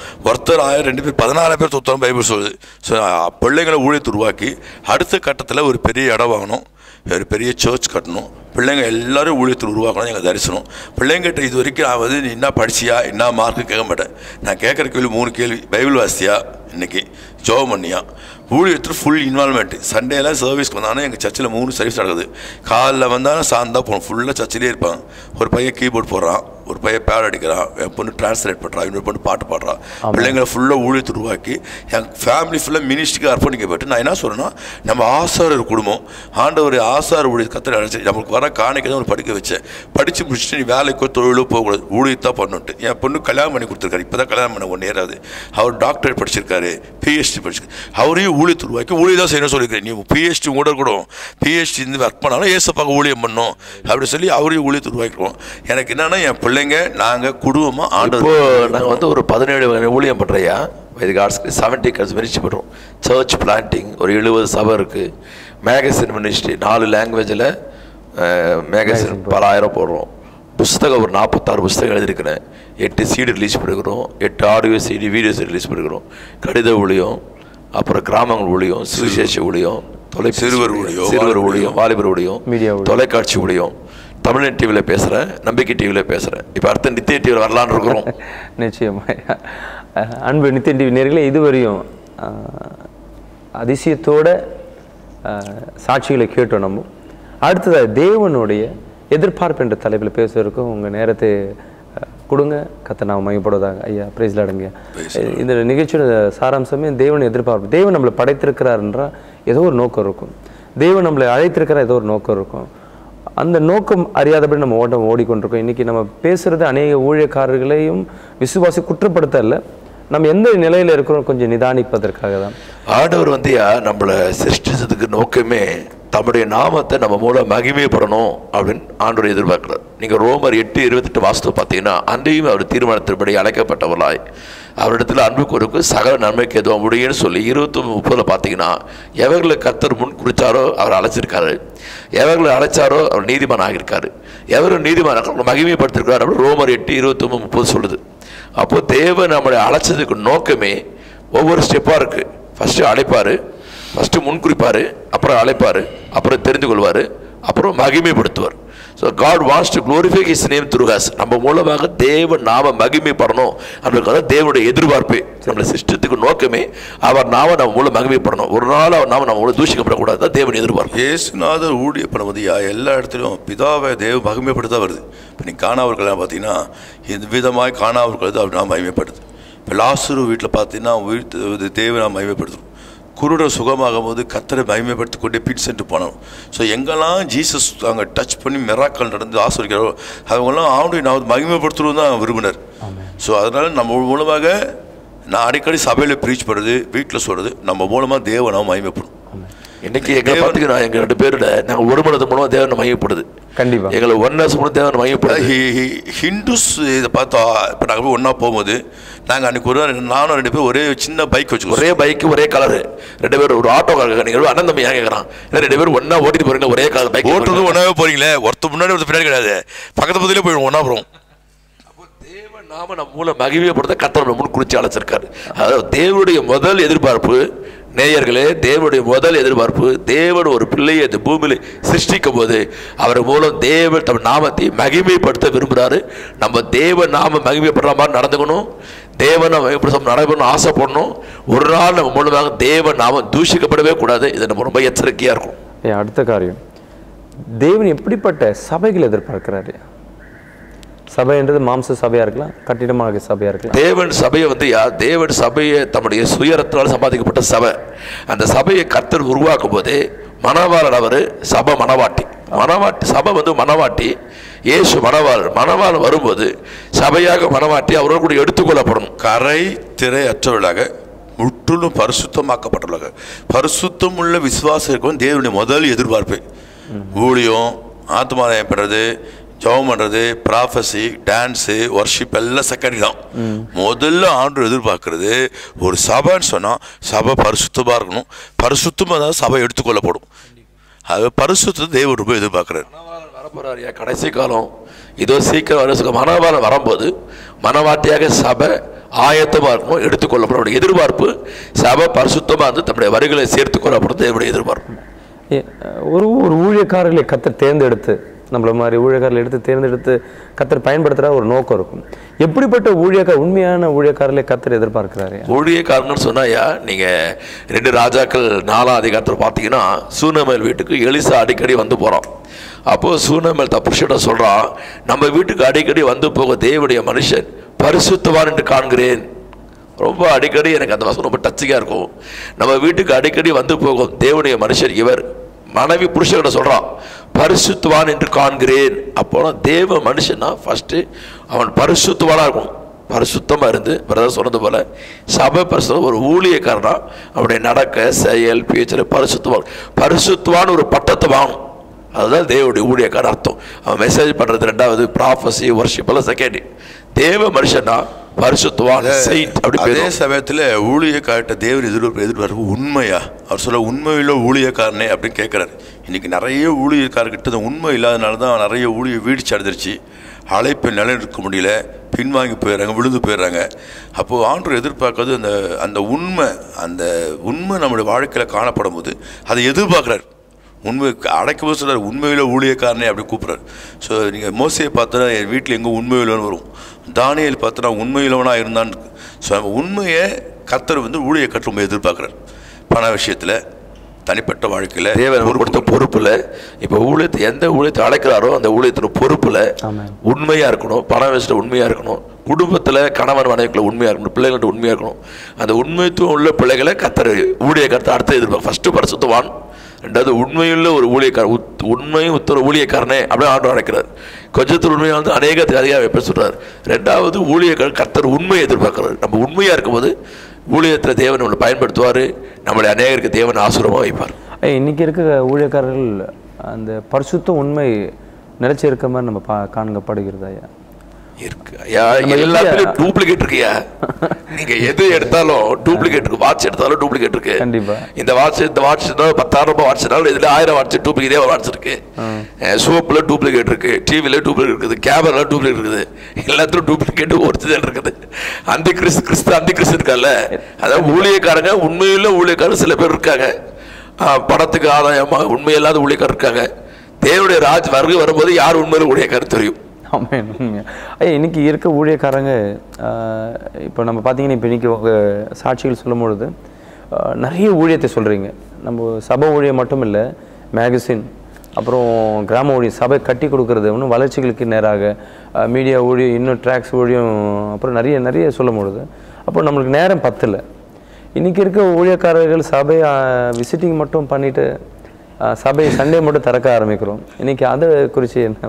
ஒருத்தர் ஆயிரம் ரெண்டு பேர் பதினாறாயிரம் பேர் தொத்தரம் பைபிள் சொல்லுது ஸோ பிள்ளைங்களை ஊழியத்தை உருவாக்கி அடுத்த கட்டத்தில் ஒரு பெரிய இடம் வாங்கணும் ஒரு பெரிய சர்ச் கட்டணும் பிள்ளைங்க எல்லாரும் ஊழியத்தில் உருவாக்கணும் எங்கள் தரிசனம் பிள்ளைங்கிட்ட இது வரைக்கும் நான் வந்து நீ என்ன படிச்சியா என்ன மார்க்கு கேட்க மாட்டேன் நான் கேட்குற கேள்வி மூணு கேள்வி பைபிள் வாசியா இன்னைக்கு ஜோபம் பண்ணியா ஊழியத்தில் ஃபுல் இன்வால்மெண்ட் சண்டேலாம் சர்வீஸ்க்கு வந்தாலும் எங்கள் சர்ச்சில் மூணு சர்வீஸ் நடக்குது காலைல வந்தாலும் சாயந்தா போகணும் ஃபுல்லாக சர்ச்சிலே இருப்பாங்க ஒரு பையன் கீபோர்ட் போடுறான் ஒரு பையன் பேட் அடிக்கிறான் என் பொண்ணு டிரான்ஸ்லேட் பண்ணுறான் இன்னொரு பொண்ணு பாட்டு பாடுறான் பிள்ளைங்களை ஃபுல்லாக ஊழியத்தை உருவாக்கி என் ஃபேமிலி ஃபுல்லாக மினிஸ்ட்ரிக்கு அர்ப்பணிக்கப்பட்டு நான் என்ன சொல்கிறேன்னா நம்ம ஆசாரர் குடும்பம் ஆண்டவர் ஆசார ஊழிய கத்திர அழைச்சி நம்மளுக்கு வர காணிக்கை தான் ஒரு படிக்க வச்சேன் படித்து முடிச்சுட்டு நீ வேலைக்கோ தொழிலோ போகக்கூடாது ஊழியத்தான் பண்ணிட்டு என் பொண்ணு கல்யாணம் பண்ணி கொடுத்துருக்காரு இப்போ தான் கல்யாணம் பண்ண ஒன் ஏறாது அவர் டாக்டரேட் படிச்சிருக்காரு பிஹெச்டி படிச்சிருக்காரு அவரையும் ஊழியத்தை உருவாக்கி ஊழியம் தான் செய்யணும் சொல்லியிருக்கேன் நீ பிஹெச்டி கூட கூட பிஹெச்டி இருந்து ஒர்க் பண்ணாலும் ஏசப்பாக்க ஊழியம் பண்ணும் அப்படி சொல்லி அவரையும் ஊழியத்தை உருவாக்கிடுவோம் எனக்கு என்னன்னா என் பிள்ளைங்க நாங்கள் குடும்பமாக இப்போ ஆண்டவர் நாங்கள் வந்து ஒரு பதினேழு வகை ஊழியம் பண்ணுறையா வைதிக ஆர்ட்ஸ்க்கு செவன்டி கர்ஸ் மினிஸ்ட்ரி பண்ணுறோம் சர்ச் பிளான்டிங் ஒரு எழுபது சபை இருக்குது மேகசின் மினிஸ்ட்ரி நாலு லாங்குவேஜில் மேகசின் பல ஆயிரம் போடுறோம் புஸ்தகம் ஒரு நாற்பத்தாறு புஸ்தகம் எழுதியிருக்கிறேன் எட்டு சீடு ரிலீஸ் பண்ணிக்கிறோம் எட்டு ஆடியோ சீடி வீடியோஸ் ரிலீஸ் பண்ணிக்கிறோம் கடித ஊழியம் அப்புறம் கிராமங்கள் ஊழியம் சுவிசேஷ ஊழியம் தொலை சிறுவர் ஊழியம், சிறுவர் வாலிபர் ஊழியம் வாலிபர் ஊழியம் மீடியா ஊழியம். தொலைக்காட்சி ஊழியம் தமிழன் டிவியில் பேசுகிறேன் நம்பிக்கை டிவியில் பேசுகிறேன் இப்போ அடுத்த நித்திய டிவியில் வரலான்னு இருக்கிறோம் நிச்சயமாக அஹ் அன்பு நித்திய டிவி நேர்களே இதுவரையும் அஹ், அதிசயத்தோட அஹ், சாட்சிகளை கேட்டோம் நம்ம அடுத்ததாக தேவனுடைய எதிர்பார்ப்பு என்ற தலைப்பில் பேசுவதற்கும் உங்கள் நேரத்தை அஹ், கொடுங்க கத்த நான் மையப்படுவதாக ஐயா பிரைஸ்ல அடங்க இந்த நிகழ்ச்சியோட சாராம்சமே தேவன் எதிர்பார்ப்பு தேவன் நம்மளை படைத்திருக்கிறாருன்றா ஏதோ ஒரு நோக்கம் இருக்கும் தேவன் நம்மளை அழைத்திருக்கிற ஏதோ ஒரு நோக்கம் இருக்கும் அந்த நோக்கம் அறியாதபடி நம்ம ஓட்டம் ஓடிக்கொண்டிருக்கோம் இன்னைக்கு நம்ம பேசுறது அநேக ஊழியக்காரர்களையும் விசுவாசி குற்றப்படுத்த இல்ல நம்ம எந்த நிலையில இருக்கிறோம் கொஞ்சம் நிதானிப்பதற்காக தான் ஆண்டவர் வந்து யா நம்மளை சிருஷ்டிச்சதுக்கு நோக்கமே தம்முடைய நாமத்தை நம்ம மூலம் மகிமைப்படணும் அப்படின்னு ஆண்டவர் எதிர்பார்க்கிறார் நீங்கள் ரோமர் எட்டு இருபத்தெட்டு வாஸ்து பார்த்தீங்கன்னா அன்றையும் அவர் தீர்மானத்தின்படி அழைக்கப்பட்டவர்களாய் அவரிடத்தில் அன்பு கொடுக்கு சகல நன்மைக்கு எதுவும் முடியும்னு சொல்லி இருபத்தொன்று முப்பதில் பார்த்தீங்கன்னா எவர்களை கர்த்தர் முன் குறிச்சாரோ அவர் அழைச்சிருக்காரு எவர்களை அழைச்சாரோ அவர் நீதிமான் ஆகியிருக்காரு எவர் நீதிமான் ஆக- மகிமைப்படுத்திருக்காரு அப்படின்னு ரோமர் எட்டு இருபத்தொன்று முப்பது சொல்லுது அப்போ தேவன் நம்மளை அழைச்சதுக்கு நோக்கமே ஒவ்வொரு ஸ்டெப்பாக இருக்குது ஃபஸ்ட்டு அழைப்பார் ஃபஸ்ட்டு முன்குறிப்பார் அப்புறம் அழைப்பார் அப்புறம் தெரிந்து கொள்வார் அப்புறம் மகிமைப்படுத்துவார் so God wants to glorify his name through us நம்ம மூலமாக தேவன் நாம மகிமைப்படணும் நம்மளுக்கு அதான் தேவனுடைய எதிர்பார்ப்பு நம்மளை சிஸ்டத்துக்கு நோக்கமே அவர் நாம நம்ம மூலம் மகிமைப்படணும் ஒரு நாள் அவர் நாம நம்ம மூலம் தூஷிக்கப்படக்கூடாது தான் தேவன் எதிர்பார்ப்பு இயேசுநாதர் ஊழிய பண்ணுவது யா எல்லா இடத்துலையும் பிதாவை தேவ மகிமைப்படுத்த வருது இப்போ நீ காணாவர்கள்லாம் பார்த்தீங்கன்னா இந்த விதமாய் காணாவர்கள் அப்படி மகிமைப்படுது இப்போ லாசுரு வீட்டில் பார்த்தீங்கன்னா வீட்டு தேவனை மகிமைப்படுத்தும் குருடர் சுகமாகும் போது கத்தரை மகிமைப்படுத்தி கொண்டே பின் சென்று போனோம் ஸோ எங்கெல்லாம் ஜீசஸ் அங்கே டச் பண்ணி மிராக்கள் நடந்து ஆசிரிக்கிறோ அவங்கெல்லாம் ஆண்டு நான் மகிமைப்படுத்துறது தான் விரும்பினர் ஸோ அதனால் நம்ம மூலமாக நான் அடிக்கடி சபையில் ப்ரீச் பண்ணுறது வீட்டில் சொல்கிறது நம்ம மூலமாக தேவனை மகிமைப்படும் இன்னைக்கு எங்களை பார்த்தீங்கன்னா எங்க ரெண்டு பேரோட நாங்கள் ஒரு மனது மூலமாக தேவனை மையப்படுது கண்டிப்பா எங்களை ஒன்னஸ் மூலம் தேவனை மையப்படுது ஹி- ஹி- ஹிந்துஸ் இதை பார்த்தா இப்போ நாங்கள் போய் ஒன்றா போகும்போது நாங்கள் அன்றைக்கி ஒரு நாள் நானும் ரெண்டு பேரும் ஒரே சின்ன பைக் வச்சுக்கோ ஒரே பைக் ஒரே கலரு ரெண்டு பேரும் ஒரு ஆட்டோ கார் நீங்கள் அண்ணன் தம்பி ஏன் கேட்குறான் இல்லை ரெண்டு பேரும் ஒண்ணா ஓட்டிட்டு போறீங்க ஒரே கலர் பைக் ஓட்டுறதும் ஒன்றாவே போகிறீங்களே ஒருத்தர் முன்னாடி ஒருத்தர் பின்னாடி கிடையாது பக்கத்து பக்கத்துலேயே போயிடும் ஒன்றா போகிறோம் தேவன் நாம நம்ம மூலம் மகிமைப்படுத்த கத்தர் நம்ம முன் குறிச்சு அழைச்சிருக்காரு அதாவது தேவனுடைய முதல் எதிர்பார்ப்பு நேயர்களே தேவனுடைய முதல் எதிர்பார்ப்பு தேவன் ஒரு பிள்ளையை இந்த பூமியில் சிருஷ்டிக்கும் போது அவர் மூலம் தேவன் தம் நாமத்தை மகிமைப்படுத்த விரும்புகிறாரு நம்ம தேவ நாம மகிமைப்படுற மாதிரி நடந்துக்கணும் தேவனை மகிமைப்படுத்த நடக்கணும்னு ஆசைப்படணும் ஒரு நாள் நம்ம மூலமாக தேவன் நாமம் தூஷிக்கப்படவே கூடாது இது நம்ம ரொம்ப எச்சரிக்கையாக இருக்கும் ஏன் அடுத்த காரியம் தேவன் எப்படிப்பட்ட சபைகள் எதிர்பார்க்கிறாரு சபைன்றது மாம்ச சபையா இருக்கலாம் கட்டிடமாக சபையா இருக்கலாம் தேவன் சபையை வந்து யார் தேவன் சபையை தம்முடைய சுயரத்தினால் சம்பாதிக்கப்பட்ட சபை அந்த சபையை கர்த்தர் உருவாக்கும் போதே மணவாளர் அவர் சபை மணவாட்டி மணவாட்டி சபை வந்து மணவாட்டி இயேசு மணவாளர் மணவாளர் வரும்போது சபையாக மணவாட்டி அவரோடு கூட எடுத்துக்கொள்ளப்படணும் கரை திரை அற்றவர்களாக முற்றிலும் பரிசுத்தமாக்கப்பட்டுள்ளாங்க பரிசுத்தம் உள்ள விசுவாசம் இருக்கும் தேவனுடைய முதல் எதிர்பார்ப்பு ஊழியம் ஆத்மாலயம் பண்ணுறது ஜெபம் பண்ணுறது ப்ராஃபஸி டான்ஸு ஒர்ஷிப் எல்லாம் செகண்டரி தான் முதல்ல ஆண்டு எதிர்பார்க்கறது ஒரு சபைன்னு சொன்னால் சபை பரிசுத்தமாக இருக்கணும் பரிசுத்தமாக தான் சபை எடுத்துக்கொள்ளப்படும் அது பரிசுத்தத்தை தேவன் ரொம்ப எதிர்பார்க்குறாரு வரப்போறாரு கடைசி காலம் இதோ சீக்கிரம் வர சொல்ல மனவாளம் வரும்போது மனவாட்டியாக சபை ஆயத்தமாக இருக்கணும் எடுத்துக்கொள்ளப்படும் அவருடைய எதிர்பார்ப்பு சபை பரிசுத்தமாக இருந்து தம்முடைய வரிகளை சேர்த்து கொள்ளப்படுறது என்னுடைய எதிர்பார்ப்பு ஏ, ஒரு ஒரு ஊழியக்காரர்களை கத்தர் தேர்ந்தெடுத்து நம்மள மாதிரி ஊழியக்காரர்களை எடுத்து தேர்ந்தெடுத்து கத்தர் பயன்படுத்துகிற ஒரு நோக்கம் இருக்கும் எப்படிப்பட்ட ஊழியக்கார உண்மையான ஊழியக்காரர்களை கத்தர் எதிர்பார்க்கிறாரு ஊழியக்காரங்கன்னு சொன்னாயா நீங்க ரெண்டு ராஜாக்கள் நாலாம் அதிகாரத்தில் பார்த்தீங்கன்னா சூனமேல் வீட்டுக்கு எலிசா அடிக்கடி வந்து போறான் அப்போ சூனமேல் தப்புஷிட்ட சொல்றான் நம்ம வீட்டுக்கு அடிக்கடி வந்து போக தேவனுடைய மனுஷன் பரிசுத்தவான் என்று காண்கிறேன் ரொம்ப அடிக்கடி எனக்கு அந்த வசனம் ரொம்ப டச்சிங்காக இருக்கும் நம்ம வீட்டுக்கு அடிக்கடி வந்து போகும் தேவனுடைய மனுஷர் இவர் மனைவி புருஷன்கிட்ட சொல்றான் பரிசுத்துவான் என்று காண்கிறேன் அப்போ தேவ மனுஷனா ஃபர்ஸ்ட் அவன் பரிசுத்துவானா இருக்கும் பரிசுத்தமாக இருந்து பிரதர் சொன்னது போல சபை பரிசுத்தம் ஒரு ஊழியக்காரனா அவனுடைய நடக்க செயல் பேச்சு பரிசுத்துவான் பரிசுத்துவான் ஒரு பட்டத்தை வாங்கணும் அதுதான் தேவனுடைய ஊழியக்கார அர்த்தம் அவன் மெசேஜ் பண்றது ரெண்டாவது ப்ராஃபஸி வர்ஷிப் எல்லாம் செகண்ட் தேவ மனுஷனா பரிசுத்துவான் செயின்ட் அப்படி அதே பேர் சமயத்தில் ஊழியக்கார்ட்ட தேவர் எதிர்பார்ப்பு எதிர்பார்ப்பு உண்மையா அவர் சொல்ல உண்மையுள்ள ஊழியக்காரனே அப்படின்னு கேட்குறாரு இன்னைக்கு நிறைய ஊழியக்காரர்கிட்ட இந்த உண்மை இல்லாதனால தான் நிறைய ஊழிய வீழ்ச்சி அடைஞ்சிருச்சு அழைப்பை நிலைநிற்க முடியல பின்வாங்கி போயிடுறாங்க விழுந்து போயிடுறாங்க அப்போது ஆண்டவர் எதிர்பார்க்கறது அந்த அந்த உண்மை அந்த உண்மை நம்முடைய வாழ்க்கையில் காணப்படும் போது அதை எதிர்பார்க்குறாரு உண்மை அடைக்கும் சொல்றாரு உண்மையில ஊழியக்காரனே அப்படி கூப்பிட்றாரு ஸோ நீங்கள் மோசையை பார்த்தா என் வீட்டில் எங்கே உண்மையுள்ளவன் வரும் தானியல் பார்த்தா உண்மையுள்ளவனாக இருந்தான்னு இருக்கு ஸோ அந்த உண்மையை கத்தர் வந்து ஊழிய கற்று ரொம்ப எதிர்பார்க்குறாரு பண விஷயத்தில் தனிப்பட்ட வாழ்க்கையில் தேவன் நமக்கு கொடுத்த பொறுப்புல இப்ப ஊழியத்தை எந்த ஊழியத்தை அழைக்கிறாரோ அந்த ஊழியத்தோட பொறுப்புல ஆமென். உண்மையா இருக்கணும் பணம் வச்சுட்டு உண்மையா இருக்கணும் குடும்பத்துல கணவன் மனைவிக்குள்ள உண்மையா இருக்கணும் பிள்ளைகள்ட்ட உண்மையா இருக்கணும் அந்த உண்மைத்துவம் உள்ள பிள்ளைகளை கத்தர் ஊழிய கருத்தை அடுத்த எதிர்பார்க்க ஃபர்ஸ்ட் பரிசுத்தவான் ரெண்டாவது உண்மையுள்ள ஒரு ஊழியக்காரன் உத்- உண்மையும் உத்தர ஊழியக்காரனே அப்படியே ஆண்டு அழைக்கிறார் கொஞ்சத்தில் உண்மையாக வந்து அநேகத்துக்கு அதிகாரம் எப்படி சொல்றாரு ரெண்டாவது ஊழியக்காரர் கத்தர் உண்மையை எதிர்பார்க்கிறார் நம்ம உண்மையா இருக்கும்போது ஊழியத்தில் தேவன் நம்மளை பயன்படுத்துவார் நம்மளை அநேகருக்கு தேவன் ஆசுரமாக வைப்பார் ஏய், இன்னைக்கு இருக்க ஊழியக்காரர்கள் அந்த பரிசுத்த உண்மை நிலைச்சி இருக்க மாதிரி நம்ம பா காண்கப்படுகிறது ஐயா இருக்கு ஐயா எல்லாத்துலயும் டூப்ளிகேட் இருக்குயா நீங்க எது எடுத்தாலும் டூப்ளிகேட் இருக்கு வாட்ச் எடுத்தாலும் டூப்ளிகேட் இருக்கு கண்டிப்பா. இந்த வாட்ச் இந்த வாட்ச் பத்தாயிரம் ரூபாய் வாட்ச்னாலும் இதுல ஆயிரம் வாட்ச் டூப்ளிகேட்டே வாட்ச் இருக்கு சோப்புல டூப்ளிகேட் இருக்கு டிவில டூப்ளிகேட் இருக்குது கேமரா டூப்ளிகேட் இருக்குது எல்லாத்துலயும் டூப்ளிகேட் ஒரிஜினல் இருக்குது அந்த கிறிஸ்து கிறிஸ்து அந்த கிறிஸ்து இருக்கால அதாவது ஊழியக்காரங்க உண்மையுள்ள ஊழியக்காரர் சில பேர் இருக்காங்க ஆ, படத்துக்கு ஆதாயமா உண்மையில்லாத ஊழியக்காரர் இருக்காங்க தேவனுடைய ராஜ் வருகை வரும்போது யார் உண்மையில ஊழியக்காரர் தெரியும் ஆமாம் உண்மையா ஐயா இன்னைக்கு இருக்க ஊழியக்காரங்க ஆஹ், இப்போ நம்ம பார்த்தீங்கன்னா இப்போ இன்னைக்கு உங்க சாட்சிகள் சொல்லும் பொழுது ஆஹ், நிறைய ஊழியத்தை சொல்கிறீங்க நம்ம சபை ஊழியம் மட்டும் இல்லை மேகசின் அப்புறம் கிராம ஊழியம் சபை கட்டி கொடுக்கறது இன்னும் வளர்ச்சிகளுக்கு நேராக மீடியா ஊழியம் இன்னும் ட்ராக்ஸ் ஊழியம் அப்புறம் நிறைய நிறைய சொல்லும் பொழுது அப்போ நம்மளுக்கு நேரம் பத்தல இன்னைக்கு இருக்க ஊழியக்காரர்கள் சபை விசிட்டிங் மட்டும் பண்ணிட்டு ஆஹ், சபை சண்டே மட்டும் திறக்க ஆரம்பிக்கிறோம் இன்னைக்கு அதை குறித்து என்ன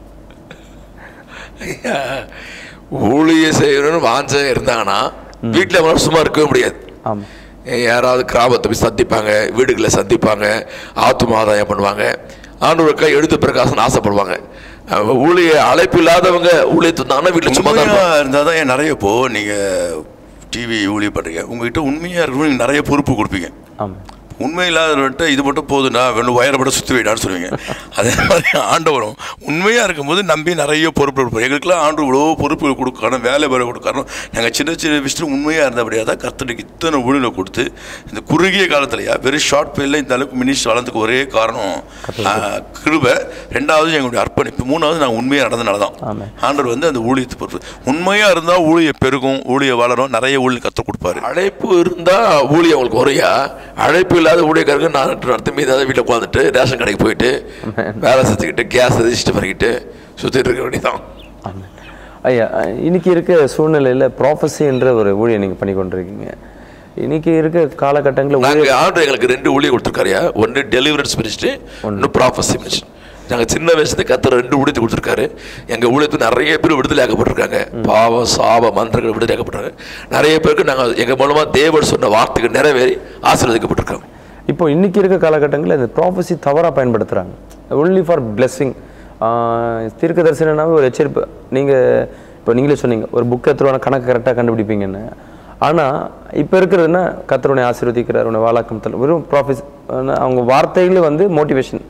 ஐயா, ஊழிய செய்யணும்னு வாஞ்ச இருந்தாங்கன்னா வீட்டில் அவங்களால சும்மா இருக்கவே முடியாது ஆமாம் யாராவது கிராமத்தை போய் சந்திப்பாங்க வீடுகளை சந்திப்பாங்க ஆத்தும ஆதாயம் பண்ணுவாங்க ஆண்டவருக்கா எழுத்து பிரகாசம் ஆசைப்படுவாங்க அவங்க ஊழிய அழைப்பு இல்லாதவங்க ஊழியத்து இருந்தாங்கன்னா வீட்டில் சும்மா தான் இருப்பாங்க. உண்மையாக இருந்தால் தான் ஏன் நிறைய இப்போ நீங்கள் டிவி ஊழிய பண்ணுறீங்க உங்ககிட்ட உண்மையாக இருக்கணும் நீங்கள் நிறைய பொறுப்பு கொடுப்பீங்க ஆமாம் உண்மை இல்லாதவர்கிட்ட இது மட்டும் போதும்டா வெறும் வயரை மட்டும் சுற்றி வைடான்னு சொல்லுவீங்க அதே மாதிரி ஆண்டவரும் உண்மையாக இருக்கும்போது நம்பி நிறைய பொறுப்பு கொடுப்போம் எங்களுக்கெல்லாம் ஆண்டு இவ்வளோ பொறுப்புகள் கொடுக்கணும் வேலை வேலை கொடுக்கணும் நாங்கள் சின்ன சின்ன விஷயத்தில் உண்மையாக இருந்தபடியாக தான் கர்த்தனுக்கு இத்தனை ஊழியில் கொடுத்து இந்த குறுகிய காலத்துலையா வெறும் ஷார்ட் பீரியடில் இந்த அளவுக்கு மினிஸ்ட் வளர்ந்துக்கு ஒரே காரணம் ஆ, கிருபை ரெண்டாவது எங்களுடைய அர்ப்பணிப்பு மூணாவது நாங்கள் உண்மையாக நடந்தனால தான் ஆமென். ஆண்டவர் வந்து அந்த ஊழியத்தை பொறுப்பு உண்மையாக இருந்தால் ஊழிய பெருகும் ஊழிய வளரும் நிறைய ஊழிய கற்றுக் கொடுப்பாரு அழைப்பு இருந்தா ஊழியம் உங்களுக்கு குறையா அழைப்பு இல்லாத ஊழியக்காரங்க நான் நடத்த மீதாவது வீட்டில் உட்காந்துட்டு ரேஷன் கடைக்கு போயிட்டு வேலை செஞ்சுக்கிட்டு கேஸ் ரெஜிஸ்டர் பண்ணிக்கிட்டு சுற்றிட்டு இருக்க வேண்டியதான் ஆமாம் ஐயா இன்னைக்கு இருக்க சூழ்நிலையில் ப்ராஃபஸி என்ற ஒரு ஊழியம் நீங்கள் பண்ணி கொண்டிருக்கீங்க இன்னைக்கு இருக்க காலகட்டங்களில் ஊழிய நாங்கள் ஆண்டு எங்களுக்கு ரெண்டு ஊழியம் கொடுத்துருக்காருயா ஒன்று டெலிவரன்ஸ் மினிஸ்ட்ரி ஒன்று ப்ராஃபஸி மினிஸ்ட்ரி நாங்கள் சின்ன வயசுல கத்தர் ரெண்டு ஊழியத்தை கொடுத்துருக்காரு எங்கள் ஊழியத்தில் நிறைய பேர் விடுதலை ஆக்கப்பட்டிருக்காங்க பாவம் சாப மந்திரங்கள் விடுதலை ஆக்கப்பட்டிருக்காங்க நிறைய பேருக்கு நாங்கள் எங்கள் மூலமாக தேவன் சொன்ன வார்த்தைகள் நிறைவேறி ஆசீர்வதிக்கப்பட்டிருக்கோம் இப்போ இன்னைக்கு இருக்க காலகட்டங்களில் இந்த ப்ராஃபஸி தவறாக பயன்படுத்துகிறாங்க ஒன்லி ஃபார் பிளெஸ்ஸிங் தீர்க்க தரிசனம்னாவே ஒரு எச்சரிப்பு நீங்கள் இப்போ நீங்களே சொன்னீங்க ஒரு புக் எடுத்துருவான கணக்கு கரெக்டாக கண்டுபிடிப்பீங்கன்னு ஆனால் இப்போ இருக்கிறதுனா கத்தருனை ஆசீர்வதிக்கிறார் உன்னை வாழாக்கம் தள்ள வெறும் ப்ராஃபிஸ் அவங்க வார்த்தைகளே வந்து மோட்டிவேஷன்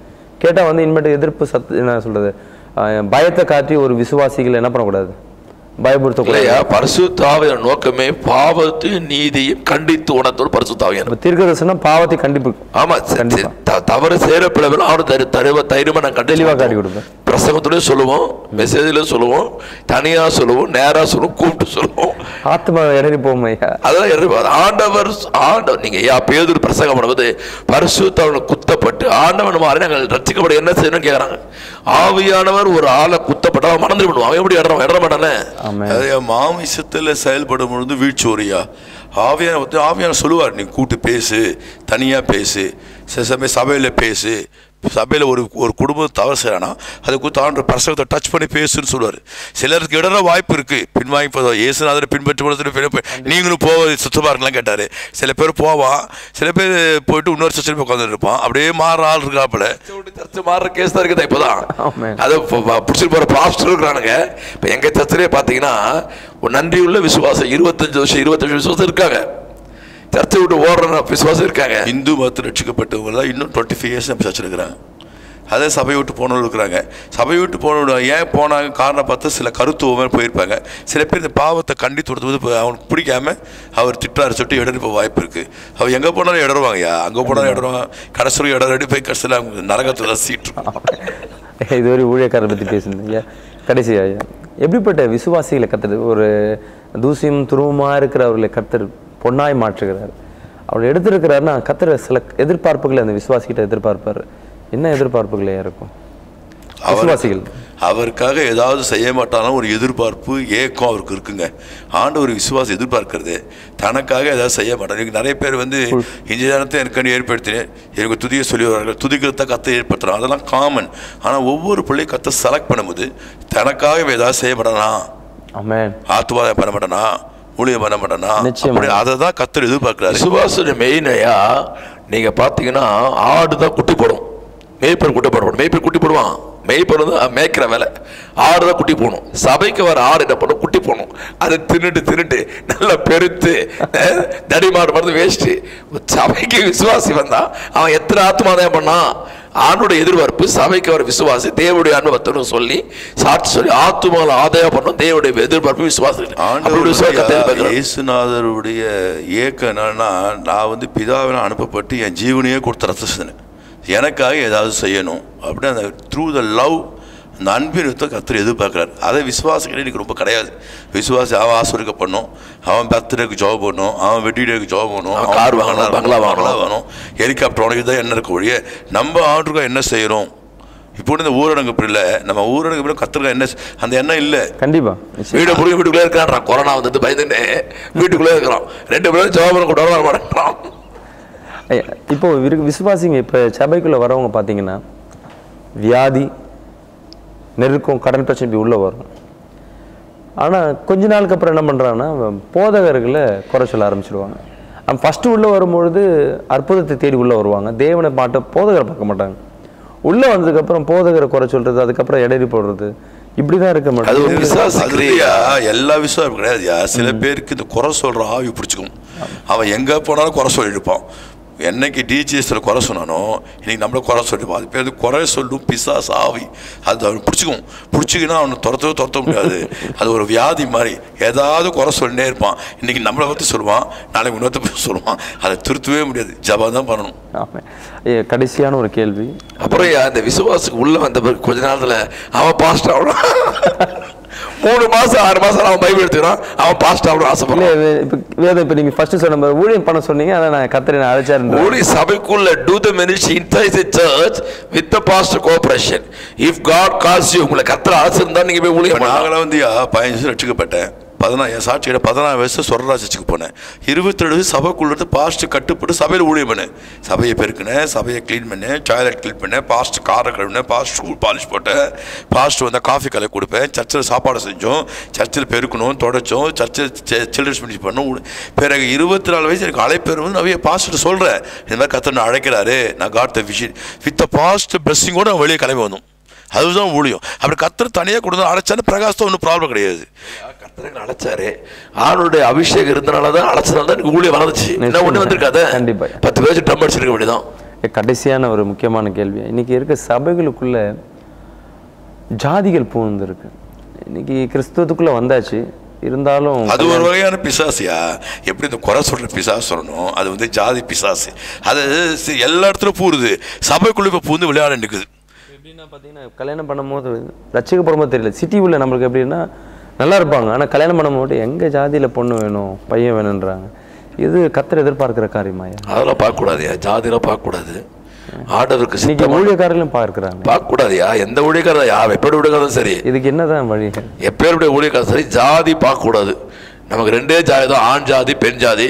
கேட்டா வந்து இனிமேட்டு எதிர்ப்பு சத்து என்ன சொல்றது அஹ், பயத்தை காட்டி ஒரு விசுவாசிகள் என்ன பண்ணக்கூடாது பயப்படுத்தக்கூடாது இல்லையா பரிசுத்தாவின் நோக்கமே பாவத்தையும் நீதியும் கண்டித்து உணர்த்தோடு பரிசுத்தாவியன் இப்ப தீர்க்கதரிசனம் பாவத்தை கண்டிப்பு ஆமா செ- கண்டிப்பா. த- தவறு செய்யற பிள்ளைகள் அவனு தரு தருவ தைரியமா நான் கண்டு தெளிவா காட்டி கொடுப்பேன். பிரசங்கத்துலயும் சொல்லுவோம் மெசேஜ்லயும் சொல்லுவோம் தனியா சொல்லுவோம் நேரா சொல்லுவோம் கூப்பிட்டு சொல்லுவோம் ஆத்மா இறங்கி போகும் ஐயா அதெல்லாம் இறைவன். ஆண்டவர் ஆண்டவர் நீங்க ஐயா பேதூர் பிரசங்கம் பண்ணும்போது பரிசுத்தவனை குத்தப்பட்டு ஆண்டவன் மாறி நாங்கள் ரசிக்கப்பட என்ன செய்யணும்னு கேக்குறாங்க ஆவியானவர் ஒரு ஆளை குத்தப்பட்டா அவன் மறந்து விடுவான் அவன் எப்படி இடற இடற மாட்டானே ஆமென் அது மாமிசத்தில் செயல்படும் பொழுது வீழ்ச்சோரியா ஆவியான வந்து ஆவியான சொல்லுவார் நீ கூட்டு பேசு தனியாக பேசு சில சமயம் சபையில் பேசு சபையில் ஒரு ஒரு குடும்பம் தவறு செய்யறானா அதை குறித்து ஆண்டு பிரசவத்தை டச் பண்ணி பேசுன்னு சொல்லுவார் சிலருக்கு இடற வாய்ப்பு இருக்கு பின்வாங்கி போதும் இயேசுநாதரை பின்பற்றி போகிறது நீங்களும் போக சுத்தமாக இருக்கலாம் கேட்டார் சில பேர் போவான் சில பேர் போயிட்டு இன்னொரு சச்சில் போய் உட்காந்துட்டு இருப்பான் அப்படியே மாற ஆள் இருக்காப்புல சர்ச்சு மாறுற கேஸ் தான் இருக்குது இப்போதான் ஆமென். அதை பிடிச்சிட்டு போற பாஸ்டர் இருக்கிறானுங்க இப்போ எங்க சர்ச்சிலே பார்த்தீங்கன்னா ஒரு நன்றி உள்ள விசுவாசம் இருபத்தஞ்சு வருஷம் இருபத்தஞ்சு விசுவாசம் இருக்காங்க சர்ச்சை விட்டு ஓடுற விசுவாசம் இருக்காங்க இந்து மதத்தில் ரட்சிக்கப்பட்டவங்க தான் இன்னும் டுவெண்ட்டி ஃபைவ் இயர்ஸ் நம்ம சர்ச்சில் இருக்கிறாங்க அதே சபையை விட்டு போனவங்க இருக்கிறாங்க சபையை விட்டு போனவங்க ஏன் போனாங்க காரணம் பார்த்து சில கருத்துவமே போயிருப்பாங்க சில பேர் இந்த பாவத்தை கண்டித்து கொடுத்தது இப்போ அவனுக்கு பிடிக்காம அவர் திட்டாரு சொல்லிட்டு இடறி போக வாய்ப்பு இருக்குது அவர் எங்கே போனாலும் இடருவாங்கய்யா அங்கே போனாலும் இடருவாங்க கடைசியில் இடறடி போய் கடைசியில் அவங்க நரகத்தில் தான் சீட்டு இது ஒரு ஊழியக்காரரை பத்தி பேசுனீங்க ஐயா கடைசி ஐயா எப்படிப்பட்ட விசுவாசிகளை கத்தர் ஒரு தூசியும் துருவமா இருக்கிறவர்களை கத்தர் பொன்னாய் மாற்றுகிறார் அவர் எடுத்திருக்கிறாருன்னா கத்தர் சில எதிர்பார்ப்புகளை அந்த விசுவாசிகிட்ட எதிர்பார்ப்பாரு என்ன எதிர்பார்ப்புகளே இருக்கும் விசுவாசிகள் அவருக்காக ஏதாவது செய்ய மாட்டானா ஒரு எதிர்பார்ப்பு ஏக்கம் அவருக்கு இருக்குங்க ஆண்டவர் விசுவாசம் எதிர்பார்க்கிறது தனக்காக ஏதாவது செய்ய மாட்டார் எனக்கு நிறைய பேர் வந்து இந்த நேரத்தை எனக்கு ஏற்படுத்தினேன் எனக்கு துதிய சொல்லி வருவார்கள் துதிக்கிறத கத்தை ஏற்படுத்துறாங்க அதெல்லாம் காமன் ஆனால் ஒவ்வொரு பிள்ளையும் கத்தை செலக்ட் பண்ணும்போது தனக்காக ஏதாவது செய்ய மாட்டானா ஆமென் ஆத்துவாதம் பண்ண மாட்டானா ஊழியம் பண்ண மாட்டானா நிச்சயமா. அப்படி அதை தான் கத்தர் எதிர்பார்க்கிறாரு விசுவாச மெயினையா நீங்க பார்த்தீங்கன்னா ஆடு தான் குட்டி போடும் மேய்ப்பர் குட்டி போட மேய்ப்பர் குட்டி போடுவான் மேய்ப்பர் வந்து அவன் மேய்க்கிற வேலை ஆடு தான் குட்டி போடணும் சபைக்கு வர ஆடு என்ன பண்ணும் குட்டி போடணும் அதை தின்னுட்டு தின்னுட்டு நல்லா பெருத்து அஹ், தடி மாடு மருந்து வேஸ்ட்டு சபைக்கு விசுவாசி வந்தா அவன் எத்தனை ஆத்மாதாயம் பண்ணான் ஆணுடைய எதிர்பார்ப்பு சபைக்கு வர விசுவாசி தேவனுடைய அனுபவத்தன்னு சொல்லி சாட்சி சொல்லி ஆத்துமால ஆதாயம் பண்ணும் தேவனுடைய எதிர்பார்ப்பு விசுவாசி அப்படி விசுவாசத்தை ஆண்டவருடைய எதிர்பார்க்கிறோம். இயேசுநாதருடைய ஏக்கம் என்னன்னா நான் வந்து பிதாவினால் அனுப்பப்பட்டு என் ஜீவனையே கொடுத்த ரத்தசனை எனக்காக ஏதாவது செய்யணும் அப்படி அந்த த்ரூ த லவ் அந்த அன்பின் யுத்தம் கத்தர் எதிர்பார்க்குறாரு அதை விசுவாசிகள் எனக்கு ரொம்ப கிடையாது விசுவாசி அவன் ஆசிரிக்க பண்ணும் அவன் பர்த்டேக்கு ஜாப் பண்ணணும் அவன் வெட்டி டேக்கு ஜாப் பண்ணணும் அவன் car வாங்கணும், பங்களா வாங்கணும். வேணும் ஹெலிகாப்டர் உனக்கு தான் என்ன இருக்க ஒழிய நம்ம ஆண்டுக்கு என்ன செய்கிறோம் இப்போ இந்த ஊரடங்கு இப்படி இல்லை நம்ம ஊரடங்கு இப்படி கத்திரிக்காய் என்ன அந்த எண்ணம் இல்லை கண்டிப்பா நிச்சயம். வீடு புரிய வீட்டுக்குள்ளே இருக்கிறான் கொரோனா வந்து பயந்துன்னு வீட்டுக்குள்ளே இருக்கிறோம் ரெண்டு பேரும் ஜோபனம் கூட வர மாட்டேங்கிறான் ஐயா, இப்போ இருக்கு விசுவாசிங்க இப்போ சபைக்குள்ள வரவங்க பார்த்தீங்கன்னா வியாதி நெருக்கம் கடன் பிரச்சனை இப்படி உள்ள வரும் ஆனா கொஞ்ச நாளுக்கு அப்புறம் என்ன பண்றாங்கன்னா அவன் போதகர்களை குறை சொல்ல ஆரம்பிச்சிடுவாங்க அவன் ஃபர்ஸ்ட் உள்ள வரும்பொழுது அற்புதத்தை தேடி உள்ள வருவாங்க தேவனை பாட்டு போதகரை பார்க்க மாட்டாங்க உள்ள வந்ததுக்கப்புறம் போதகரை குறை சொல்றது அதுக்கப்புறம் இடைரி போடுறது இப்படிதான் இருக்க அது மாட்டாங்க ஒரு விசுவாசி அதுலயா எல்லா விசுவாசம் கிடையாதுயா சில பேருக்கு இந்த குறை சொல்ற ஆவி பிடிச்சிக்கும் அவன் எங்க போனாலும் குறை சொல்லியிருப்பான் என்னைக்கு டிஜிஎஸ்ல குறை சொன்னானோ இன்னைக்கு நம்மள குறை சொல்லிருப்பான் அது பேர் வந்து குறை சொல்லும் பிசாஸ் ஆவி அது அவன் பிடிச்சிக்கும் பிடிச்சிக்கினா அவனை துரத்தவே துரத்த முடியாது அது ஒரு வியாதி மாதிரி ஏதாவது குறை சொல்லிட்டே இருப்பான் இன்னைக்கு நம்மளை பற்றி சொல்லுவான் நாளைக்கு இன்னொருத்த பற்றி சொல்லுவான் அதை திருத்தவே முடியாது ஜபம் தான் பண்ணணும் ஆமா ஐயா, கடைசியான ஒரு கேள்வி அப்புறம் அந்த விசுவாசுக்கு உள்ள வந்த பிறகு கொஞ்ச நேரத்துல அவன் பாஸ்ட் ஆகணும் மூணு மாசம் ஆறு மாசம் அவன் பைபிள் எடுத்துக்கிறான் அவன் பாஸ்ட் ஆகணும் இல்ல ஆசைப்படுறான் இது இப்ப வேதம் இப்ப நீங்க ஃபர்ஸ்ட் சொன்ன மாதிரி ஊழியம் பண்ண சொன்னீங்க அதை நான் கத்தரை நான் அழைச்சாருன்ற Only சபைக்குள்ள do the ministry inside the church with the pastor cooperation. If God calls you, உங்களை கத்திர ஆசிருந்தா நீங்க போய் ஊழியம் இப்போ பண்ணலாம் நாங்களாம் வந்து பதினஞ்சு வருஷம் ரட்சிக்கப்பட்டேன் பதினா என் சாட்சியிட பதினாறு வயசு சொரரா சர்ச்சுக்கு போனேன் இருபத்தேழு வயசு சபைக்குள்ள இருந்து பாஸ்ட் கட்டுப்பட்டு சபையில் ஊழியம் பண்ணேன் சபையை பெருக்கினேன் சபையை க்ளீன் பண்ணேன் டாய்லெட் க்ளீன் பண்ணேன் பாஸ்ட் காரை கழுவினேன் பாஸ்ட் ஷூ பாலிஷ் போட்டேன் பாஸ்ட் வந்தால் காஃபி கலை கொடுப்பேன் சர்ச்சில் சாப்பாடு செஞ்சோம் சர்ச்சில் பெருக்கணும் தொடச்சோம் சர்ச்சில் சில்ட்ரன்ஸ் மினிஸ் பண்ணோம் பிறகு இருபத்தி நாலு வயசு எனக்கு அழைப்பேர் வந்து நிறைய பாஸ்ட்டு சொல்கிறேன் இந்த மாதிரி கத்தனை அழைக்கிறாரு நான் God the vision with the பாஸ்ட் பிளஸ்ஸிங்கோட நான் வெளியே கிளம்பி வந்தோம் அதுதான் ஊழியம் அப்படி கத்தர் தனியாக கொடுத்து அழைச்சாலும் பிரகாசம் ஒன்றும் ப்ராப்ளம் கிடையாது கர்த்தரை அழைச்சாரு ஆணுடைய அபிஷேகம் இருந்தனால தான் அழைச்சனால தான் எனக்கு ஊழியம் வளர்ந்துச்சு என்ன ஒண்ணு வந்திருக்காத கண்டிப்பா. பத்து பேர் ட்ரம் அடிச்சிருக்க வேண்டியதான் கடைசியான ஒரு முக்கியமான கேள்வி இன்னைக்கு இருக்க சபைகளுக்குள்ள ஜாதிகள் பூந்திருக்கு இன்னைக்கு கிறிஸ்துவத்துக்குள்ள வந்தாச்சு இருந்தாலும் அது ஒரு வகையான பிசாசியா எப்படி இந்த குறை சொல்ற பிசாசு சொல்லணும் அது வந்து ஜாதி பிசாசு அது சி- எல்லா இடத்துலயும் பூருது சபைக்குள்ள இப்போ பூந்து விளையாட நிற்குது எப்படின்னா பார்த்தீங்கன்னா கல்யாணம் பண்ணும்போது ரசிக்கப்படும் போது தெரியல சிட்டி உள்ள நம்மளுக்கு எப்படின்னா நல்லா இருப்பாங்க ஆனால் கல்யாணம் பண்ணும்போது எங்க ஜாதியில பொண்ணு வேணும் பையன் வேணுன்றாங்க இது கத்தர் எதிர்பார்க்கிற காரியமாயா அதெல்லாம் பார்க்கக்கூடாதுயா ஜாதியெல்லாம் பார்க்கக்கூடாது ஆர்டருக்கு இன்னைக்கு ஊழியக்காரர்களும் பார்க்குறாங்க பார்க்கக்கூடாதுயா எந்த ஊழியக்காரதா யா எப்படி ஊழியக்காரதும் சரி இதுக்கு என்னதான் வழி எப்பேருடைய ஊழியக்காரர் சரி ஜாதி பார்க்கக்கூடாது நமக்கு ரெண்டே ஜாதி தான் ஆண் ஜாதி பெண் ஜாதி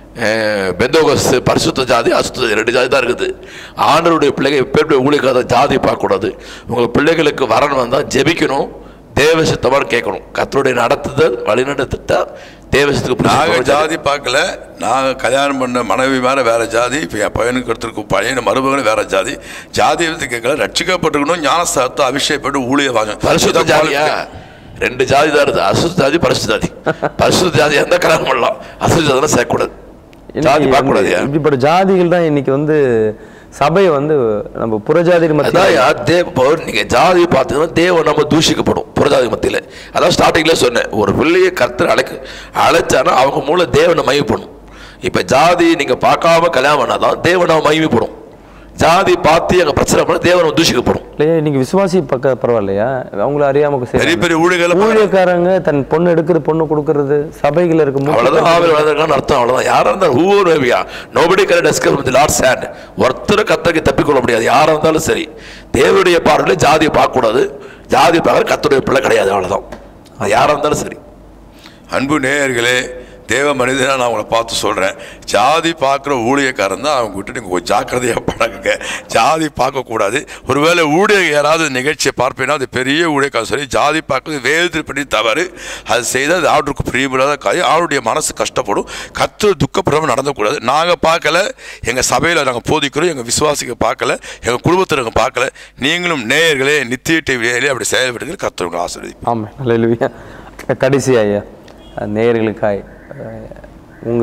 அஹ், பெந்தோகஸ் பரிசுத்த ஜாதி அசுத்த ஜாதி ரெண்டு ஜாதி தான் இருக்குது ஆண்டருடைய பிள்ளைகள் எப்பேருடைய ஊழியக்காரர் ஜாதி பார்க்கக்கூடாது உங்கள் பிள்ளைகளுக்கு வரன் வந்தால் ஜெபிக்கணும் தேவசித்தமாக கேட்கணும் கத்தருடைய நடத்துதல் வழிநடத்திட்டா தேவசத்துக்கு நாங்க ஜாதி பார்க்கல நாங்க கல்யாணம் பண்ண மனைவி மேல வேற ஜாதி இப்போ என் பையனுக்கு எடுத்துருக்கு பையன் மருமகன் வேற ஜாதி ஜாதி பத்தி கேட்கல ரட்சிக்கப்பட்டிருக்கணும் ஞானஸ்தானத்தை அபிஷேகப்பட்டு ஊழிய வாங்க பரிசுத்த ஜாதியா ரெண்டு ஜாதி தான் இருக்குது அசுத்த ஜாதி பரிசுத்த ஜாதி பரிசுத்த ஜாதி எந்த கல்யாணம் பண்ணலாம் அசுத்த ஜாதி சேர்க்கக்கூடாது ஜாதி இன்னைக்கு பார்க்கக்கூடாது வந்து இப்படிப்பட்ட ஜாதிகள் தான் இன்னைக்கு வந்து சபையை வந்து நம்ம புறஜாதி அதான் மத்தியில் யார் தேவ இப்போ நீங்க ஜாதி பார்த்தீங்கன்னா தேவன் நம்ம தூஷிக்கப்படும் புறஜாதி மத்தியில் அதான் ஸ்டார்டிங்ல சொன்னேன் ஒரு பிள்ளையை கர்த்தர் அழைக்க அழைச்சானா அவங்க மூலம் தேவனை மையப்படும் இப்போ ஜாதி நீங்க பார்க்காம கல்யாணம் பண்ணாதான் தேவன் நம்ம மையப்படும் ஜாதி பார்த்து அங்கே பிரச்சனை பண்ண தேவன் தூஷிக்கப்படும் இல்லையா இன்னைக்கு விசுவாசி பக்க பரவாயில்லையா அவங்கள அறியாம பெரிய செய்றாங்க. பெரிய ஊழியர்களை ஊழியக்காரங்க தன் பொண்ணு எடுக்கிறது பொண்ணு கொடுக்கறது சபைகள் இருக்கும் அவ்வளவுதான் ஆவில் வளர்ந்துருக்கான்னு அர்த்தம் அவ்வளவுதான் யாரா இருந்தாலும் ஹூ வேவியா nobody can discuss with Lord stand ஒருத்தர் கத்தருக்கு தப்பிக்கொள்ள முடியாது யாரா இருந்தாலும் சரி தேவனுடைய பார்வையில் ஜாதியை பார்க்கக்கூடாது ஜாதி பார்க்க கத்தருடைய பிள்ளை கிடையாது அவ்வளவுதான் அது யாரா இருந்தாலும் சரி அன்பு நேயர்களே தேவ மனிதனா நான் உங்களை பார்த்து சொல்கிறேன் ஜாதி பார்க்குற ஊழியக்காரன் தான் அவங்க விட்டு நீங்கள் கொஞ்சம் ஜாக்கிரதையாக பழகுங்க ஜாதி பார்க்கக்கூடாது ஒருவேளை ஊழியர் யாராவது நிகழ்ச்சியை பார்ப்பேன்னா அது பெரிய ஊழியக்காரன் சரி ஜாதி பார்க்கறது வேதத்தில் பண்ணி தவறு அது செய்தால் அது ஆர்டருக்கு பிரியமில்லாத காரியம் ஆளுடைய மனசு கஷ்டப்படும் கத்து துக்கப்படாமல் நடந்தக்கூடாது நாங்கள் பார்க்கல எங்கள் சபையில் நாங்கள் போதிக்கிறோம் எங்கள் விசுவாசிக்க பார்க்கல எங்கள் குடும்பத்தில் நாங்கள் பார்க்கல நீங்களும் நேயர்களே நித்திய டிவியிலே அப்படி செயல்படுங்க கத்துறவங்க ஆசிரியர் ஆமாம் நல்ல கடைசி ஐயா நேயர்களுக்காய் அஹ், உங்க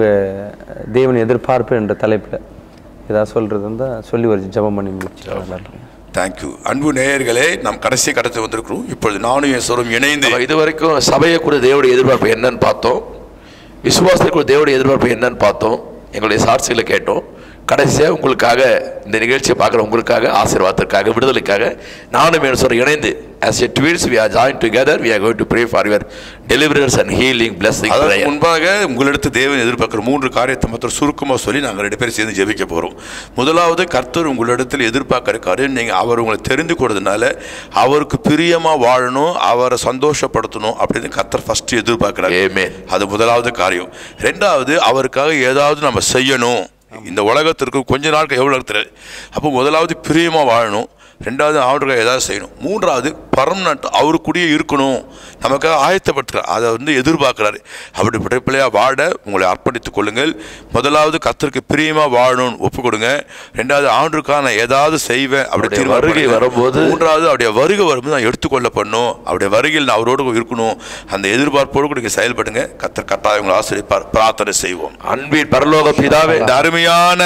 தேவன் எதிர்பார்ப்பு என்ற தலைப்பில் ஏதாவது சொல்றது இருந்தால் சொல்லி ஒரு ஜெபம் பண்ணி முடிச்சு நல்லா இருக்கும் தேங்க்யூ அன்பு நேயர்களே நாம் கடைசி கடத்தை வந்திருக்கிறோம் இப்பொழுது நானும் என் சொரும் இணைந்து நம்ம இதுவரைக்கும் சபையை கூட தேவனுடைய எதிர்பார்ப்பு என்னன்னு பார்த்தோம் விசுவாசத்துக்கு கூட தேவனுடைய எதிர்பார்ப்பு என்னன்னு பார்த்தோம் எங்களுடைய சாட்சிகளை கேட்டோம் கடைசியாக உங்களுக்காக இந்த நிகழ்ச்சியை பார்க்குற உங்களுக்காக ஆசீர்வாதத்திற்காக விடுதலைக்காக நானும் என் சொல்ற இணைந்து as a twins we are joined together we are going to pray for your deliverance and healing blessing அதற்கு prayer. முன்பாக உங்களிடத்து தேவன் எதிர்பார்க்கிற மூன்று காரியத்தை மாத்திரம் சுருக்கமாக சொல்லி நாங்கள் ரெண்டு பேரும் சேர்ந்து ஜெபிக்க போகிறோம் முதலாவது கர்த்தர் உங்களிடத்தில் எதிர்பார்க்கிற காரியம் நீங்கள் அவர் உங்களை தெரிந்து கொண்டதுனால அவருக்கு பிரியமாக வாழணும் அவரை சந்தோஷப்படுத்தணும் அப்படின்னு கர்த்தர் ஃபர்ஸ்ட் எதிர்பார்க்கிறார் Amen. அது முதலாவது காரியம் ரெண்டாவது அவருக்காக ஏதாவது நம்ம செய்யணும் இந்த உலகத்திற்கு கொஞ்ச நாட்கள் எவ்வளோ தெரியாது அப்போ முதலாவது பிரியமாக வாழணும் ரெண்டாவது அவருக்காக ஏதாவது செய்யணும் மூன்றாவது பர்மனண்ட் அவரு கூடயே இருக்கணும் நமக்காக ஆயத்தப்பட்டுறார் அதை வந்து எதிர்பார்க்குறாரு அப்படிப்பட்ட பிள்ளையாக வாழ உங்களை அர்ப்பணித்துக் கொள்ளுங்கள் முதலாவது கத்தருக்கு பிரியமாக வாழணும்னு ஒப்பு கொடுங்க ரெண்டாவது ஆண்டுக்காக நான் ஏதாவது செய்வேன் அப்படி அவருடைய தீர்மானம் வருகை பண்ணுங்க. வரும்போது மூன்றாவது அவருடைய வருகை வரும்போது நான் எடுத்துக்கொள்ளப்படணும் அவருடைய வருகையில் நான் அவரோடு இருக்கணும் அந்த எதிர்பார்ப்போடு கூட நீங்கள் செயல்படுங்க கத்தர் கட்டாயம் உங்களை ஆசிரியப்பார் பிரார்த்தனை செய்வோம் அன்பின் பரலோக பிதாவே இந்த அருமையான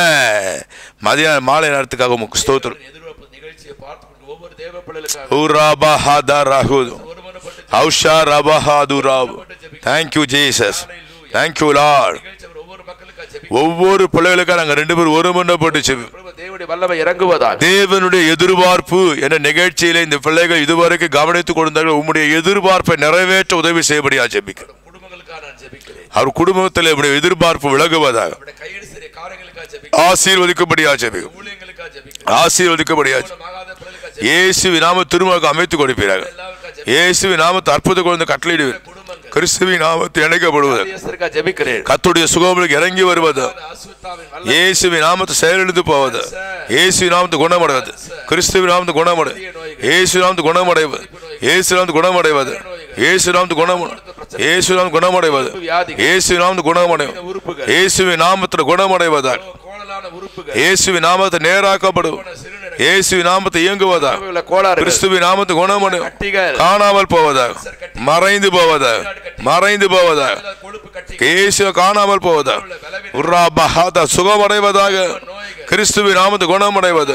மதிய மாலை நேரத்துக்காக உமக்கு ஸ்தோத்திரம் எதிர்பார்ப்பு நிகழ்ச்சியை பார்த்து ஒவ்வொரு தேவ பிள்ளைகளுக்காக ஹூராபஹாதா ராகுது ஹவுஷா ரபஹாது ராபு தேங்க்யூ ஜீசஸ் தேங்க்யூ லார்ட் ஒவ்வொரு மக்களுக்காக ஒவ்வொரு பிள்ளைகளுக்காக நாங்கள் ரெண்டு பேரும் ஒரு முன்னப்பட்டு செவி தேவனுடைய வல்லமை இறங்குவதாக தேவனுடைய எதிர்பார்ப்பு என்ற நிகழ்ச்சியில இந்த பிள்ளைகள் இதுவரைக்கும் கவனித்துக் கொடுத்தார்கள் உம்முடைய எதிர்பார்ப்பை நிறைவேற்ற உதவி செய்யபடியா ஜெபிக்கிறேன் குடும்பங்களுக்காக நான் ஜெபிக்கிறேன் அவர் குடும்பத்தில் உடைய எதிர்பார்ப்பு விலகுவதாக நம்முடைய கையெழு சிறிய காரியங்களுக்காக ஜெபிக்கிறேன் ஆசீர்வதிக்கும்படியா ஜெபிக்கும் ஊழியங்களுக்காக ஜெபிக்கிறேன் ஆசீர்வதிக்கும்படியா ஜெபிக்கும். ஆகாத பிள்ளைகளுக்காக இயேசுவி நாம திருமணம் அமைத்துக் கொடுப்பீராக ஜெபிக்கிறேன் இயேசுவி நாமத்தை அற்புத குழந்தை கட்டளையிடுவேன் கிறிஸ்துவி நாமத்தை இணைக்கப்படுவது இயேசுக்காக ஜெபிக்கிறேன் கத்துடைய சுகங்களுக்கு இறங்கி வருவது அசுத்தாவின் வல்ல இயேசுவி நாமத்தை செயலிழந்து போவது இயேசு நாமத்து குணமடைவது கிறிஸ்துவி நாமத்து குணமடை இயேசு நாமத்து குணமடைவது இயேசு நாமத்து குணமடைவது இயேசு நாமத்து குணமடை இயேசு நாமத்து குணமடைவது இயேசு நாமத்து குணமடைவது உறுப்புகள் இயேசுவி நாமத்தில் குணமடைவதாக கோணலான உறுப்புகள் இயேசுவி நாமத்தை நேராக்கப்படும் இயேசுவி நாமத்தை இயங்குவதாக உள்ள கோளாறு கிறிஸ்துவி நாமத்து குணமடையும் கட்டிகள் காணாமல் போவதாக மறைந்து போவதாக மறைந்து போவதாக கொழுப்பு கட்டி இயேசு காணாமல் போவதா உர்ரா பஹாதா சுகமடைவதாக கிறிஸ்துவின் நாமத்தை குணமடைவது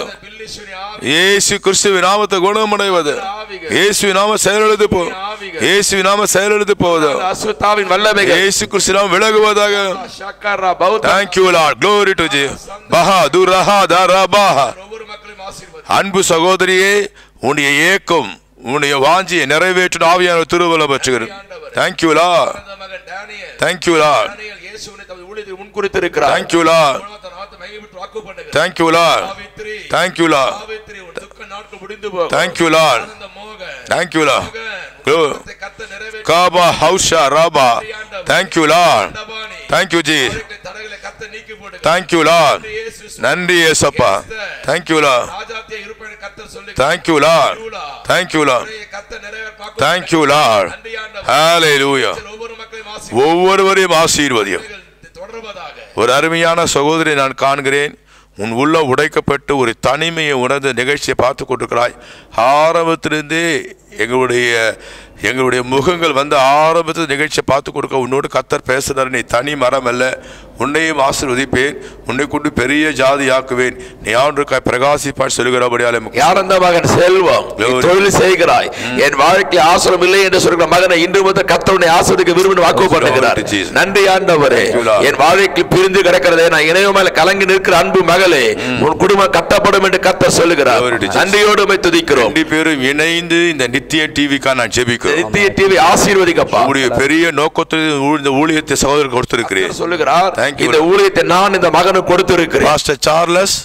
இயேசு கிறிஸ்துவின் நாமத்தை குணமடைவது இயேசு நாம செயலெழுது போ இயேசு நாம செயலெழுது போவது அசுத்தாவின் வல்லமைகள் இயேசு கிறிஸ்து நாம விலகுவதாக ஷக்கரா பௌத்த thank you Lord glory to ஜி பஹா துரஹா தரபாஹா ஒவ்வொரு மக்களையும் ஆசீர்வதி அன்பு சகோதரியே உன்னுடைய ஏக்கம் உன்னுடைய வாஞ்சியை நிறைவேற்றும் ஆவியான திருவள்ள பெற்றுகிறது தேங்க்யூ லா மகன் டேனியல் தேங்க்யூ லா டேனியல் இயேசுவினை தமது ஊழியத்தில் முன்குறித்திருக்கிறார் தேங்க்யூ லா தன் ஆத்து மகிமைப்பட்டு வாக்கு பண்ணுகிறார் தேங்க்யூ லா சாவித்திரி தேங்க்யூ லா சாவித்திரி உன் துக்க நாட்கள் முடிந்து போகும் தேங்க்யூ லா அந்த மோகன் தேங்க்யூ லா மகன் உன் கத்த நிறைவேற்ற காபா ஹவுஷா ராபா தேங்க்யூ லா தபானி தேங்க்யூ ஜி தடைகளை கத்த நீக்கி போடுங்க தேங்க்யூ லா இயேசு நன்றி ஏசப்பா தேங்க்யூ லா ராஜாத்திய இருப்பேன் கத்தர் சொல்லி தேங்க்யூ லா தேங்க்யூ லா கத்த நிறைவேற்ற தேங்க்யூ லா நன்றி ஆண்டவர் ஹalleluya ஒவ்வொரு மக்களையும் ஆசீர்வதிகள் ஒவ்வொருவரையும் ஆசீர்வதியும் தொடர்வதாக ஒரு அருமையான சகோதரி நான் காண்கிறேன் உன் உள்ள உடைக்கப்பட்டு ஒரு தனிமையை உணர்ந்த நிகழ்ச்சியை பார்த்து கொண்டிருக்கிறாய் ஆரம்பத்திலிருந்தே எங்களுடைய எங்களுடைய முகங்கள் வந்து ஆரம்பத்தில் நிகழ்ச்சியை பார்த்து கொடுக்க உன்னோடு கத்தர் பேசுகிறார் நீ தனி மரம் அல்ல உன்னையும் ஆசீர்வதிப்பேன் உன்னை கொண்டு பெரிய ஜாதி ஆக்குவேன் நீ ஆண்டுக்காய் பிரகாசிப்பாய் சொல்கிறபடியாலே யார் அந்த மகன் செல்வம் நீ Glory. தொழில் செய்கிறாய் என் வாழ்க்கையில் ஆசிரம் இல்லை என்று சொல்கிற மகனை இன்று முதல் கத்தருடைய ஆசிரியருக்கு விரும்பின வாக்கு பண்ணுகிறார் Glory to Jesus. நன்றி ஆண்டவரே Thank you, Lord. என் வாழ்க்கையில் பிரிந்து கிடக்கிறதே நான் இணைய மேல கலங்கி நிற்கிற அன்பு மகளே உன் குடும்பம் கட்டப்படும் என்று கத்தர் சொல்லுகிறார் Glory to Jesus. நன்றியோடு உம்மை துதிக்கிறோம் ரெண்டு பேரும் இணைந்து இந்த நித்திய டிவிக்காக நான் ஜெபிக்கிறோம் நித்திய டிவி ஆசீர்வதிக்கப்பா உங்களுடைய பெரிய நோக்கத்தில் இந்த ஊழியத்தை சகோதரர் கொடுத்திருக்கிறேன் சொல்லுகிறார் Thank you, இந்த ஊழியத்தை நான் இந்த மகனுக்கு கொடுத்திருக்கிறேன் பாஸ்டர் சார்லஸ்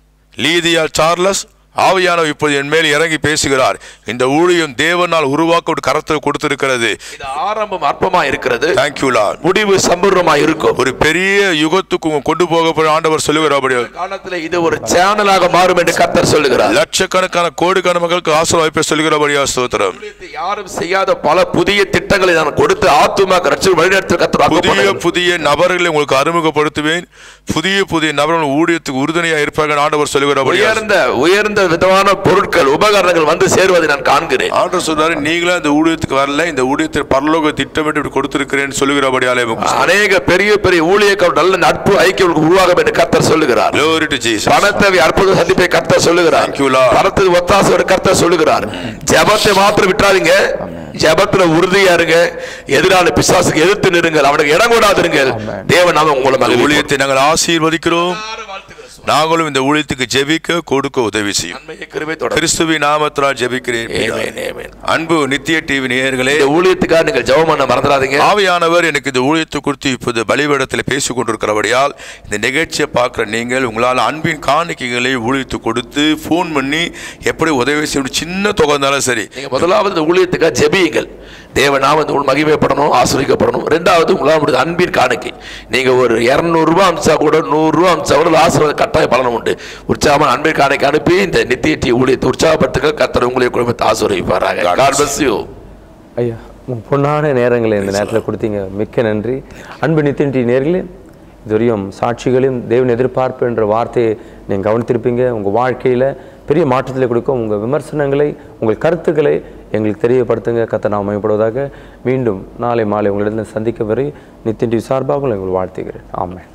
லீதியா சார்லஸ் ஆவியானவர் இப்போது என் மேல் இறங்கி பேசுகிறார் இந்த ஊழியம் தேவனால் உருவாக்க ஒரு கரத்தில் கொடுத்திருக்கிறது இது ஆரம்பம் அற்பமா இருக்கிறது தேங்க்யூ லார்ட் முடிவு சம்பூர்ணமா இருக்கும் ஒரு பெரிய யுகத்துக்கு உங்க கொண்டு போக ஆண்டவர் சொல்லுகிறார் காலத்துல இது ஒரு சேனலாக மாறும் என்று கத்தர் சொல்லுகிறார் லட்சக்கணக்கான கோடிக்கான மக்களுக்கு ஆசீர்வாதத்தை சொல்லுகிறபடியா ஸ்தோத்திரம் ஊழியத்தை யாரும் செய்யாத பல புதிய திட்டங்களை நான் கொடுத்து ஆத்துமா ரட்சகர் வழிநடத்த கத்தர் வாக்கு புதிய பண்ணுகிறார். புதிய நபர்களை உங்களுக்கு அறிமுகப்படுத்துவேன் புதிய புதிய நபர்கள் ஊழியத்துக்கு உறுதுணையா இருப்பாங்க ஆண்டவர் சொல்லுகிறபடியா உயர்ந்த உயர்ந்த விதமான பொருட்கள் உபகரணங்கள் வந்து சேருவதை நான் காண்கிறேன் ஆண்டவர் சொல்றாரு நீங்களா இந்த ஊழியத்துக்கு வரல இந்த ஊழியத்தை பரலோக திட்டமிட்டு இப்படி கொடுத்திருக்கிறேன்னு சொல்லுகிறபடியாலே அநேக பெரிய பெரிய ஊழியர்கள் நல்ல நட்பு ஐக்கியம் உருவாகும் என்று கத்தர் சொல்லுகிறார் Glory to Jesus. பணத்தை அற்புத சந்திப்பை கர்த்தர் சொல்லுகிறார் Thank you, Lord. பணத்துக்கு ஒத்தாசை கர்த்தர் சொல்லுகிறார் ஜெபத்தை மாத்திரம் விட்டுறாதீங்க ஜெபத்துல உறுதியா இருங்க எதிரான பிசாசுக்கு எதிர்த்து நிறுங்கள் அவனுக்கு இடம் கூடாதிருங்கள் தேவன் நாம உங்களை இந்த மகிழ்ச்சி ஊழியத்தை நாங்கள் ஆசீர்வதிக்கிறோம் நாங்களும் இந்த ஊழியத்துக்கு ஜெபிக்க கொடுக்க உதவி செய்யும் நன்மையை கிருபை தொடரும் கிறிஸ்துவின் நாமத்தினால் ஜெபிக்கிறேன் ஆமென், ஆமென். அன்பு நித்திய டிவி நேயர்களே இந்த ஊழியத்துக்காக நீங்கள் ஜெபம் பண்ண மறந்துடாதீங்க ஆவியானவர் எனக்கு இந்த ஊழியத்தை குறித்து இப்போது பலிபீடத்தில் பேசிக் கொண்டிருக்கிறபடியால் இந்த நிகழ்ச்சியை பார்க்குற நீங்கள் உங்களால் அன்பின் காணிக்கைகளை ஊழியத்து கொடுத்து ஃபோன் பண்ணி எப்படி உதவி செய்யணும் சின்ன தொகை இருந்தாலும் சரி நீங்க முதலாவது இந்த ஊழியத்துக்காக ஜெபியுங்கள் தேவ நாம இந்த ஊழ் மகிமைப்படணும் ஆசிரியப்படணும் ரெண்டாவது உங்களால் முடிந்த அன்பின் காணிக்கை நீங்க ஒரு இருநூறு ரூபாய் அமிச்சா கூட நூறு ரூபாய் அமிச்சா கூட ஆசீர்வாத கட்டாய பலனும் உண்டு உற்சாகமான அன்பின் காணிக்கை அனுப்பி இந்த நித்திய டி ஊழியத்தை உற்சாகப்படுத்துக்க கத்தர் உங்களுடைய குடும்பத்தை ஆசீர்வதிப்பாராங்க God bless you. ஐயா உங்க பொன்னான நேரங்களை இந்த நேரத்தில் கொடுத்தீங்க மிக்க நன்றி அன்பு நித்தின் டி நேர்களே இதுவரையும் சாட்சிகளையும் தேவன் எதிர்பார்ப்பு என்ற வார்த்தையை நீங்கள் கவனித்திருப்பீங்க உங்கள் வாழ்க்கையில் பெரிய மாற்றத்தில் கொடுக்கும் உங்கள் விமர்சனங்களை உங்கள் கருத்துக்களை எங்களுக்கு தெரியப்படுத்துங்க கத்த நாம் மேம்படுவதாக மீண்டும் நாளை மாலை உங்களிடத்தில் சந்திக்க வரை நித்தின் டி சார்பாக உங்களை வாழ்த்துகிறேன் ஆமென்